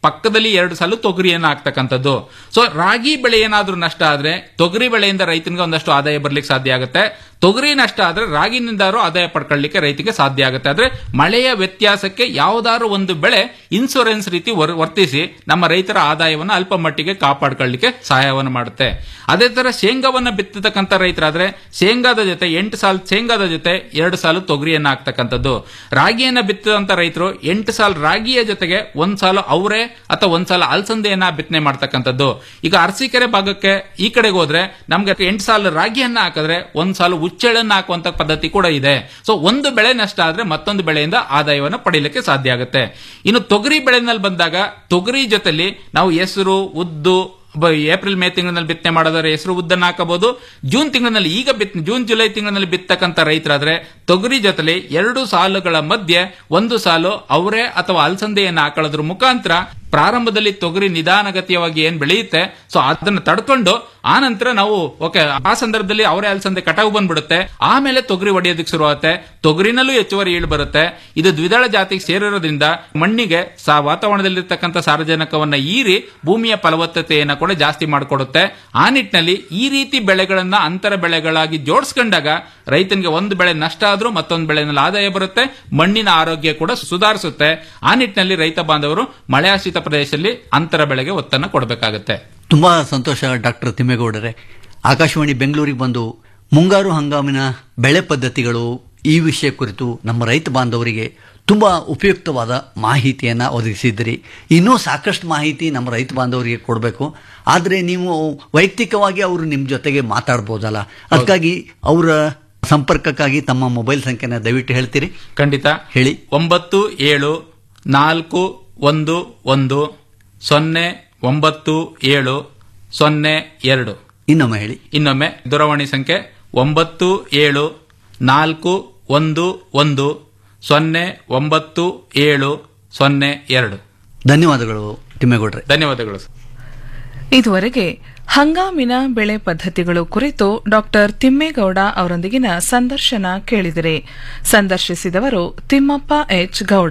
ಪಕ್ಕದಲ್ಲಿ ಎರಡು ಸಾಲು ತೊಗರಿಯನ್ನು ಹಾಕ್ತಕ್ಕಂಥದ್ದು ಸೊ ರಾಗಿ ಬೆಳೆ ಏನಾದ್ರೂ ನಷ್ಟ ಆದ್ರೆ ತೊಗರಿ ಬೆಳೆಯಿಂದ ರೈತನಿಗೆ ಒಂದಷ್ಟು ಆದಾಯ ಬರ್ಲಿಕ್ಕೆ ಸಾಧ್ಯ ಆಗುತ್ತೆ ತೊಗರಿ ನಷ್ಟ ಆದ್ರೆ ರಾಗಿನಿಂದಾರು ಆದಾಯ ಪಡ್ಕೊಳ್ಳಿಕ್ಕೆ ರೈತರಿಗೆ ಸಾಧ್ಯ ಆಗುತ್ತೆ ಆದ್ರೆ ಮಳೆಯ ವ್ಯತ್ಯಾಸಕ್ಕೆ ಯಾವ್ದಾದ್ರು ಒಂದು ಬೆಳೆ ಇನ್ಸೂರೆನ್ಸ್ ರೀತಿ ವರ್- ವರ್ತಿಸಿ ನಮ್ಮ ರೈತರ ಆದಾಯವನ್ನು ಅಲ್ಪ ಮಟ್ಟಿಗೆ ಕಾಪಾಡ್ಕೊಳ್ಳಿಕ್ಕೆ ಸಹಾಯವನ್ನು ಮಾಡುತ್ತೆ ಅದೇ ತರ ಶೇಂಗಾವನ್ನ ಬಿತ್ತತಕ್ಕಂಥ ರೈತರಾದ್ರೆ ಶೇಂಗಾದ ಜೊತೆ ಎಂಟು ಸಾಲು ಶೇಂಗಾದ ಜೊತೆ ಎರಡು ಸಾಲು ತೊಗರಿಯನ್ನ ಹಾಕ್ತಕ್ಕಂಥದ್ದು ರಾಗಿಯನ್ನ ಬಿತ್ತದಂತ ರೈತರು ಎಂಟು ಸಾಲು ರಾಗಿಯ ಜೊತೆಗೆ ಒಂದ್ ಸಾಲು ಅವರೆ ಅಥವಾ ಒಂದ್ ಸಾಲು ಅಲಸಂದೆಯನ್ನ ಬಿತ್ತನೆ ಮಾಡ್ತಕ್ಕಂಥದ್ದು ಈಗ ಅರಸೀಕೆರೆ ಭಾಗಕ್ಕೆ ಈ ಕಡೆಗೆ ಹೋದ್ರೆ ನಮ್ಗೆ ಎಂಟು ಸಾಲು ರಾಗಿಯನ್ನ ಹಾಕಿದ್ರೆ ಒಂದ್ ಸಾಲು ಉಚ್ಚೆಳನ್ನ ಹಾಕುವಂತ ಪದ್ಧತಿ ಕೂಡ ಇದೆ ಸೊ ಒಂದು ಬೆಳೆ ನಷ್ಟ ಆದ್ರೆ ಮತ್ತೊಂದು ಬೆಳೆಯಿಂದ ಆದಾಯವನ್ನು ಪಡೀಲಿಕ್ಕೆ ಸಾಧ್ಯ ಆಗುತ್ತೆ ಇನ್ನು ತೊಗರಿ ಬೆಳೆನಲ್ಲಿ ಬಂದಾಗ ತೊಗರಿ ಜೊತೆಲಿ ನಾವು ಹೆಸರು ಉದ್ದು ಬ- ಏಪ್ರಿಲ್ ಮೇ ತಿಂಗಳಿನಲ್ಲಿ ಬಿತ್ತನೆ ಮಾಡೋದಾದ್ರೆ ಹೆಸರು ಉದ್ದನ್ನ ಹಾಕಬಹುದು ಜೂನ್ ತಿಂಗಳಿನಲ್ಲಿ ಈಗ ಬಿತ್ ಜೂನ್ ಜುಲೈ ತಿಂಗಳಿನಲ್ಲಿ ಬಿತ್ತಕ್ಕಂಥ ರೈತರಾದ್ರೆ ತೊಗರಿ ಜೊತೆಲಿ ಎರಡು ಸಾಲುಗಳ ಮಧ್ಯೆ ಒಂದು ಸಾಲು ಅವರೆ ಅಥವಾ ಅಲಸಂದೆಯನ್ನು ಹಾಕೊಳ್ಳೋದ್ರ ಮುಖಾಂತರ ಪ್ರಾರಂಭದಲ್ಲಿ ತೊಗರಿ ನಿಧಾನಗತಿಯವಾಗಿ ಏನ್ ಬೆಳೆಯುತ್ತೆ ಸೊ ಅದನ್ನ ತಡ್ಕೊಂಡು ಆ ನಂತರ ನಾವು ಓಕೆ ಆ ಸಂದರ್ಭದಲ್ಲಿ ಅವರೇ ಅಲಸಂದೆ ಕಟಾವು ಬಂದ್ಬಿಡುತ್ತೆ ಆಮೇಲೆ ತೊಗರಿ ಹೊಡೆಯೋದಕ್ಕೆ ಶುರುವಾಗುತ್ತೆ ತೊಗರಿನಲ್ಲೂ ಹೆಚ್ಚುವರಿ ಇಳು ಬರುತ್ತೆ ಇದು ದ್ವಿದಳ ಜಾತಿಗೆ ಸೇರಿರೋದ್ರಿಂದ ಮಣ್ಣಿಗೆ ಸಾ ವಾತಾವರಣದಲ್ಲಿರ್ತಕ್ಕಂಥ ಸಾರಜನಕವನ್ನ ಈರಿ ಭೂಮಿಯ ಫಲವತ್ತತೆಯನ್ನ ಕೂಡ ಜಾಸ್ತಿ ಮಾಡಿಕೊಡುತ್ತೆ ಆ ನಿಟ್ಟಿನಲ್ಲಿ ಈ ರೀತಿ ಬೆಳೆಗಳನ್ನ ಅಂತರ ಬೆಳೆಗಳಾಗಿ ಜೋಡಿಸ್ಕೊಂಡಾಗ ರೈತನಿಗೆ ಒಂದು ಬೆಳೆ ನಷ್ಟ ಆದ್ರೂ ಮತ್ತೊಂದು ಬೆಳೆನಲ್ಲಿ ಆದಾಯ ಬರುತ್ತೆ ಮಣ್ಣಿನ ಆರೋಗ್ಯ ಕೂಡ ಸುಧಾರಿಸುತ್ತೆ ಆ ನಿಟ್ಟಿನಲ್ಲಿ ರೈತ ಬಾಂಧವರು ಮಳೆಯಾಶ್ರಿತ ಪ್ರದೇಶದಲ್ಲಿ ಅಂತರ ಬೆಳೆಗೆ ಒತ್ತನ್ನು ಕೊಡಬೇಕಾಗುತ್ತೆ ತುಂಬಾ ಸಂತೋಷ ಡಾಕ್ಟರ್ ತಿಮ್ಮೇಗೌಡರೆ ಆಕಾಶವಾಣಿ ಬೆಂಗಳೂರಿಗೆ ಬಂದು ಮುಂಗಾರು ಹಂಗಾಮಿನ ಬೆಳೆ ಪದ್ಧತಿಗಳು ಈ ವಿಷಯ ಕುರಿತು ನಮ್ಮ ರೈತ ಬಾಂಧವರಿಗೆ ತುಂಬಾ ಉಪಯುಕ್ತವಾದ ಮಾಹಿತಿಯನ್ನು ಒದಗಿಸಿದ್ದೀರಿ ಇನ್ನೂ ಸಾಕಷ್ಟು ಮಾಹಿತಿ ನಮ್ಮ ರೈತ ಬಾಂಧವರಿಗೆ ಕೊಡಬೇಕು ಆದರೆ ನೀವು ವೈಯಕ್ತಿಕವಾಗಿ ಅವರು ನಿಮ್ಮ ಜೊತೆಗೆ ಮಾತಾಡ್ಬೋದಲ್ಲ ಅದಕ್ಕಾಗಿ ಅವರ ಸಂಪರ್ಕಕ್ಕಾಗಿ ತಮ್ಮ ಮೊಬೈಲ್ ಸಂಖ್ಯೆನ ದಯವಿಟ್ಟು ಹೇಳ್ತೀರಿ ಖಂಡಿತ ಹೇಳಿ ಒಂಬತ್ತು ಏಳು ನಾಲ್ಕು ಒಂದು ಒಂದು ಸೊನ್ನೆ ಒಂಬತ್ತು ಏಳು ಸೊನ್ನೆ ಎರಡು ಇನ್ನೊಮ್ಮೆ ಹೇಳಿ ಇನ್ನೊಮ್ಮೆ ದೂರವಾಣಿ ಸಂಖ್ಯೆ ಒಂಬತ್ತು ಏಳು ನಾಲ್ಕು ಒಂದು ಒಂದು ಸೊನ್ನೆ ಒಂಬತ್ತು ಏಳು ಸೊನ್ನೆ ಎರಡು ಧನ್ಯವಾದಗಳು ತಿಮ್ಮೇಗೌಡ್ರೆ ಧನ್ಯವಾದಗಳು ಸರ್. ಇದುವರೆಗೆ ಹಂಗಾಮಿನ ಬೆಳೆ ಪದ್ಧತಿಗಳು ಕುರಿತು ಡಾಕ್ಟರ್ ತಿಮ್ಮೇಗೌಡ ಅವರೊಂದಿಗಿನ ಸಂದರ್ಶನ ಕೇಳಿದಿರಿ ಸಂದರ್ಶಿಸಿದವರು ತಿಮ್ಮಪ್ಪ ಎಚ್ ಗೌಡ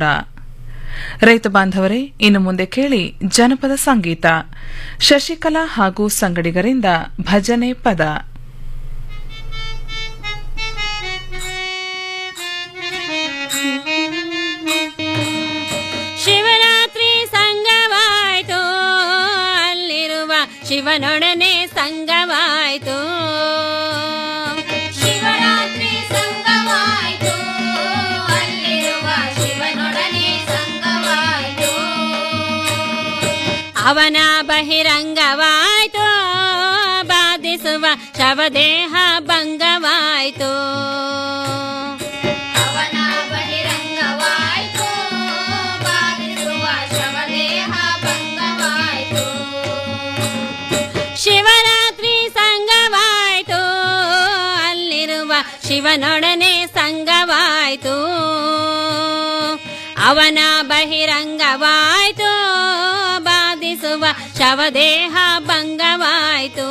ರೈತ ಬಾಂಧವರೇ ಇನ್ನು ಮುಂದೆ ಕೇಳಿ ಜನಪದ ಸಂಗೀತ ಶಶಿಕಲಾ ಹಾಗೂ ಸಂಗಡಿಗರಿಂದ ಭಜನೆ ಪದ ಶಿವರಾತ್ರಿ ಸಂಗವಾಯ್ತು ಅಲ್ಲಿರುವ ಶಿವನೊಡನೆ ಸಂಗವಾಯ್ತು ಶಿವರಾತ್ರಿ ಸಂಗವಾಯ್ತು ಅಲ್ಲಿರುವ ಶಿವನೊಡನೆ ಸಂಗವಾಯ್ತು ಅವನ ಬಹಿರಂಗವಾಯ್ತು ಬಾಧಿಸುವ ಶವದೇಹ ಭಂಗವಾಯ್ತು ಅವನ ಬಹಿರಂಗವಾಯ್ತು ಬಾಧಿಸುವ ಶವದೇಹ ಭಂಗವಾಯ್ತು ಶಿವರಾತ್ರಿ ಸಂಗವಾಯ್ತು ಅಲ್ಲಿರುವ ಶಿವನೊಡನೆ ಸಂಗವಾಯ್ತು ಅವನ ಬಹಿರಂಗವಾಯ್ತು ಬಾಧಿಸುವ ಶವದೇಹ ಭಂಗವಾಯ್ತು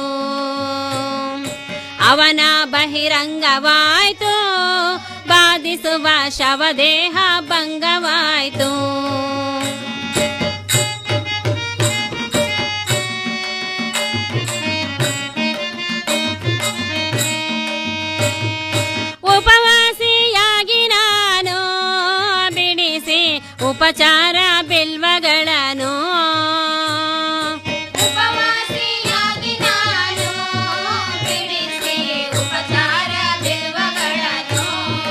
ಅವನ ಬಹಿರಂಗವಾಯ್ತು ಬಾಧಿಸುವ ಶವದೇಹ ಭಂಗವಾಯ್ತು ಉಪವಾಸಿಯಾಗಿ ನಾನು ಬಿಡಿಸಿ ಉಪಚಾರ ಬಿಲ್ವಗಳನ್ನು ಉಪವಾಸಿಯಾಗಿ ನಾನು ಬಿಡಿಸಿ ಉಪಚಾರ ಬಿಲ್ವಗಳನ್ನು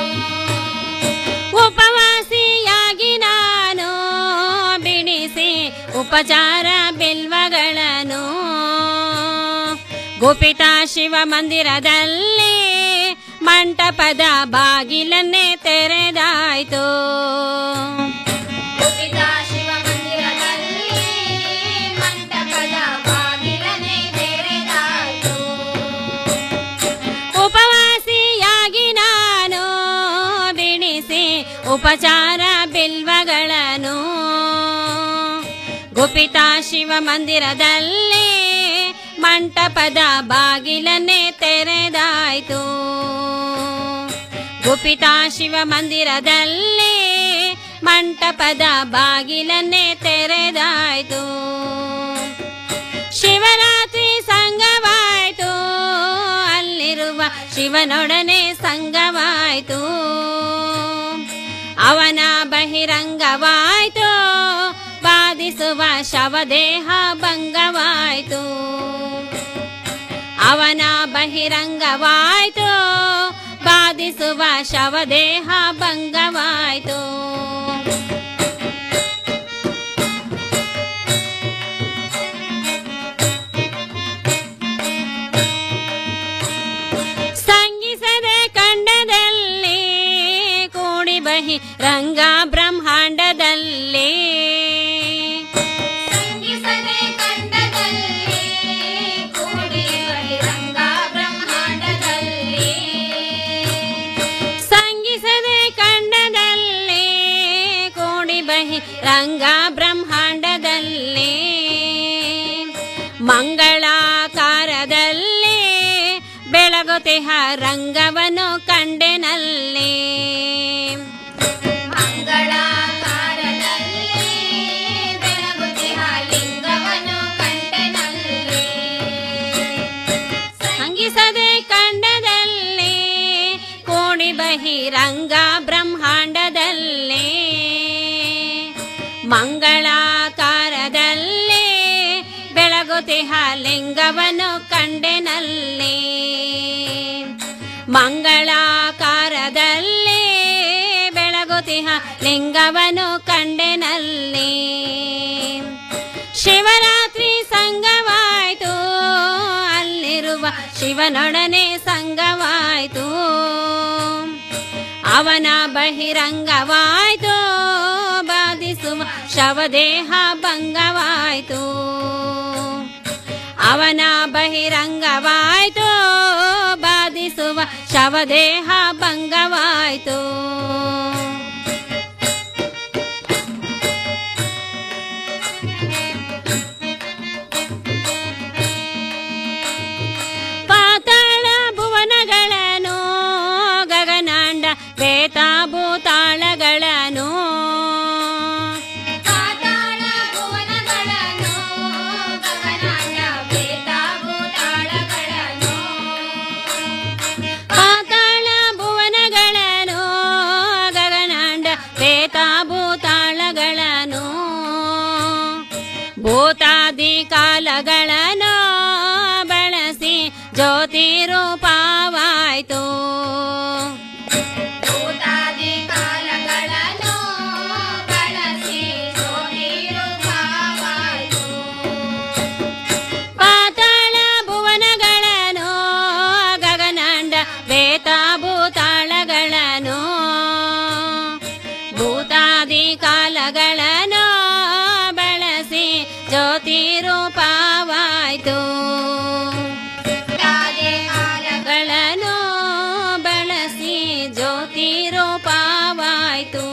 ಉಪವಾಸಿಯಾಗಿ ನಾನು ಬಿಡಿಸಿ ಉಪಚಾರ ಬಿಲ್ವಗಳನ್ನು ಗುಪಿತ ಶಿವ ಮಂದಿರದಲ್ಲಿ ಮಂಟಪದ ಬಾಗಿಲನ್ನೇ ತೆರೆದಾಯ್ತು ಗುಪಿತ ಶಿವ ಮಂದಿರದಲ್ಲಿ ಮಂಟಪದ ಬಾಗಿಲನೆ ತೆರೆದಾಯ್ತು ಉಪವಾಸಿಯಾಗಿ ನಾನು ಬಿಡಿಸಿ ಉಪಚಾರ ಬಿಲ್ವಗಳನ್ನು ಗುಪಿತ ಶಿವ ಮಂದಿರದಲ್ಲಿ ಮಂಟಪದ ಬಾಗಿಲನ್ನೇ ತೆರೆದಾಯ್ತು ಗುಪಿತ ಶಿವ ಮಂದಿರದಲ್ಲಿ ಮಂಟಪದ ಬಾಗಿಲನ್ನೇ ತೆರೆದಾಯ್ತು ಶಿವರಾತ್ರಿ ಸಂಗವಾಯ್ತು ಅಲ್ಲಿರುವ ಶಿವನೊಡನೆ ಸಂಗವಾಯ್ತು ಅವನ ಬಹಿರಂಗವಾಯ್ತು ಬಾಧಿಸುವ ಶವದೇಹ ಭಂಗವಾಯ್ತು ಅವನ ಬಹಿರಂಗವಾಯ್ತು ಬಾಧಿಸುವ ಶವದೇಹ ಭಂಗವಾಯ್ತು ಸಂಗಿಸದೆ ಕಂಡದಲ್ಲಿ ಕೂಡಿ ಬಹಿ ರಂಗ ಬ್ರಹ್ಮಾಂಡದಲ್ಲಿ ಸಂಗಿಸದೆ ಕಂಡದಲ್ಲಿ ಕೂಡಿ ಬಹಿರಂಗ ಬ್ರಹ್ಮಾಂಡದಲ್ಲಿ ಸಂಗಿಸದೆ ಕಂಡದಲ್ಲಿ ಕೂಡಿ ಬಹಿ ರಂಗ ಬ್ರಹ್ಮಾಂಡದಲ್ಲಿ ಮಂಗಳಾಕಾರದಲ್ಲಿ ಬೆಳಗುತಿಹ ರಂಗವನ್ನು ಕಂಡೆನಲ್ಲಿ ಮಂಗಳಾಕಾರದಲ್ಲಿ ಬೆಳಗುತ್ತಿಹ ಲಿಂಗವನ್ನು ಕಂಡೆನಲ್ಲಿ ಸಂಗಿಸದೆ ಕಂಡದಲ್ಲಿ ಕೋಡಿ ಬಹಿರಂಗ ಬ್ರಹ್ಮಾಂಡದಲ್ಲಿ ಮಂಗಳಾಕಾರದಲ್ಲಿ ಬೆಳಗುತಿಹ ಲಿಂಗವನ್ನು ಕಂಡೆನಲ್ಲಿ ಮಂಗಳಾಕಾರದಲ್ಲಿ ಬೆಳಗುತಿಹ ಲಿಂಗವನ್ನು ಕಂಡೆನಲ್ಲಿ ಶಿವರಾತ್ರಿ ಸಂಗವಾಯ್ತು ಅಲ್ಲಿರುವ ಶಿವನೊಡನೆ ಸಂಗವಾಯ್ತು ಅವನ ಬಹಿರಂಗವಾಯ್ತು ಬಾಧಿಸುವ ಶವದೇಹ ಭಂಗವಾಯ್ತು ಅವನ ಬಹಿರಂಗವಾಯ್ತು ಬಾಧಿಸುವ ಶವದೇಹ ಭಂಗವಾಯ್ತು ಪಾತಾಳ ಭುವನಗಳನ್ನು ಗಗನಾಂಡ ಬೇತಾಭೂತಾಳಗಳನ್ನು ಪಾತಾಳ ಭುವನಗಳನ್ನು ಗಗನಾಂಡ ಬೇತಾಭೂತಾಳಗಳನ್ನು ಪಾತಾಳ ಭುವನಗಳನ್ನು ಗಗನಾಂಡ ಬೇತಾಭೂತಾಳಗಳನ್ನು ಭೂತಾದಿ ಕಾಲಗಳನ್ನು ಬಳಸಿ ಜ್ಯೋತಿ ರೂಪವಾಯ್ತು ಭೂತಾದಿ ಕಾಲಗಳನ್ನು ಬಳಸಿ ಸೋತಿರುವಾವಾಯ್ತು ಪಾತಾಳ ಭುವನಗಳನ್ನು ಗಗನಾಂಡ ಬೇತಾಭೂತಾಳಗಳನ್ನು ಭೂತಾದಿ ಕಾಲಗಳನ್ನು ಬಳಸಿ ಜ್ಯೋತಿ ರೂಪವಾಯ್ತು ಭೂತಾದಿ ಗಳನ್ನು ಬಳಸಿ ಜ್ಯೋತಿ ರೂಪವಾಯ್ತು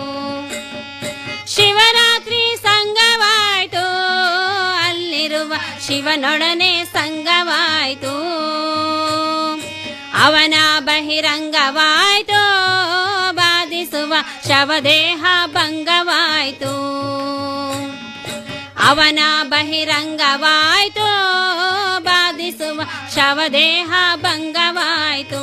ಶಿವರಾತ್ರಿ ಸಂಗವಾಯ್ತು ಅಲ್ಲಿರುವ ಶಿವನೊಡನೆ ಸಂಗವಾಯ್ತು ಅವನ ಬಹಿರಂಗವಾಯ್ತು ಬಾಧಿಸುವ ಶವದೇಹ ಭಂಗವಾಯ್ತು ಅವನ ಬಹಿರಂಗವಾಯ್ತು ಬಾಧಿಸುವ ಶವದೇಹ ಭಂಗವಾಯ್ತು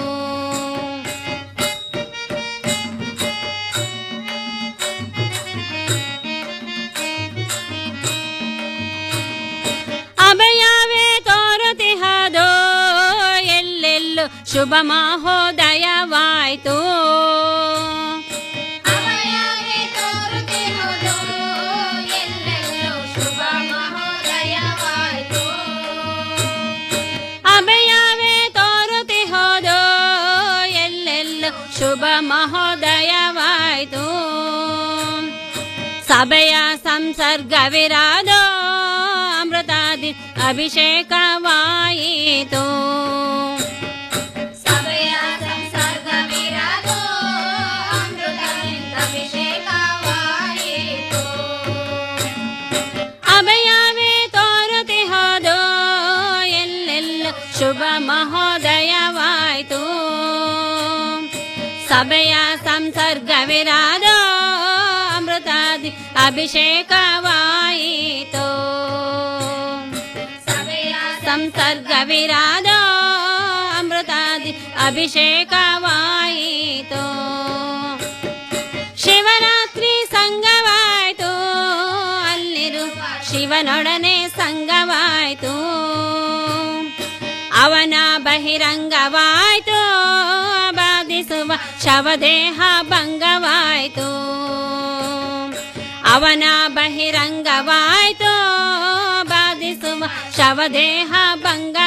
ಅಭಯವೇ ತೋರುತಿಹದೋ ಎಲ್ಲೆಲ್ಲೂ ಶುಭ ಮಹೋದಯವಾಯ್ತು ಅವಯವೇ ತೋರುತ್ತಿರುವುದು ಎಲ್ಲೆಲ್ಲೂ ಶುಭ ಮಹೋದಯವಾಯ್ತು ಅಭಯವೇ ತೋರುತಿಹೋದೋ ಎಲ್ಲೆಲ್ಲೂ ಶುಭ ಮಹೋದಯವಾಯ್ತು ಸಭೆಯ ಸಂಸರ್ಗವಿರಾದೋ ಅಮೃತಾದಿ ಅಭಿಷೇಕವಾಯಿತು ಸಭೆಯ ಸಂಸರ್ಗವಿರದು ಅಮೃತದಿಂದ ಅಭಿಷೇಕವಾಯಿತು ಅಭಯವೇ ತೋರುತಿಹೋದೋ ಎಲ್ಲೆಲ್ಲೂ ಶುಭ ಮಹೋದಯವಾಯ್ತು ಸಭೆಯ ಸಂಸರ್ಗವಿರಾದೋ ಅಮೃತಾದಿ ಅಭಿಷೇಕವಾಯಿತು ಸಂಸರ್ಗವಿರಾದ ಅಮೃತಾದಿ ಅಭಿಷೇಕವಾಯಿತು ಶಿವರಾತ್ರಿ ಸಂಗವಾಯ್ತು ಅಲ್ಲಿರು ಶಿವನೊಡನೆ ಸಂಗವಾಯ್ತು ಅವನ ಬಹಿರಂಗವಾಯ್ತು ಬಾಧಿಸುವ ಶವದೇಹ ಭಂಗವಾಯ್ತು ಅವನ ಬಹಿರಂಗವಾಯ್ತು ಬಾಧಿಸುವ ಶವದೇಹ ಭಂಗ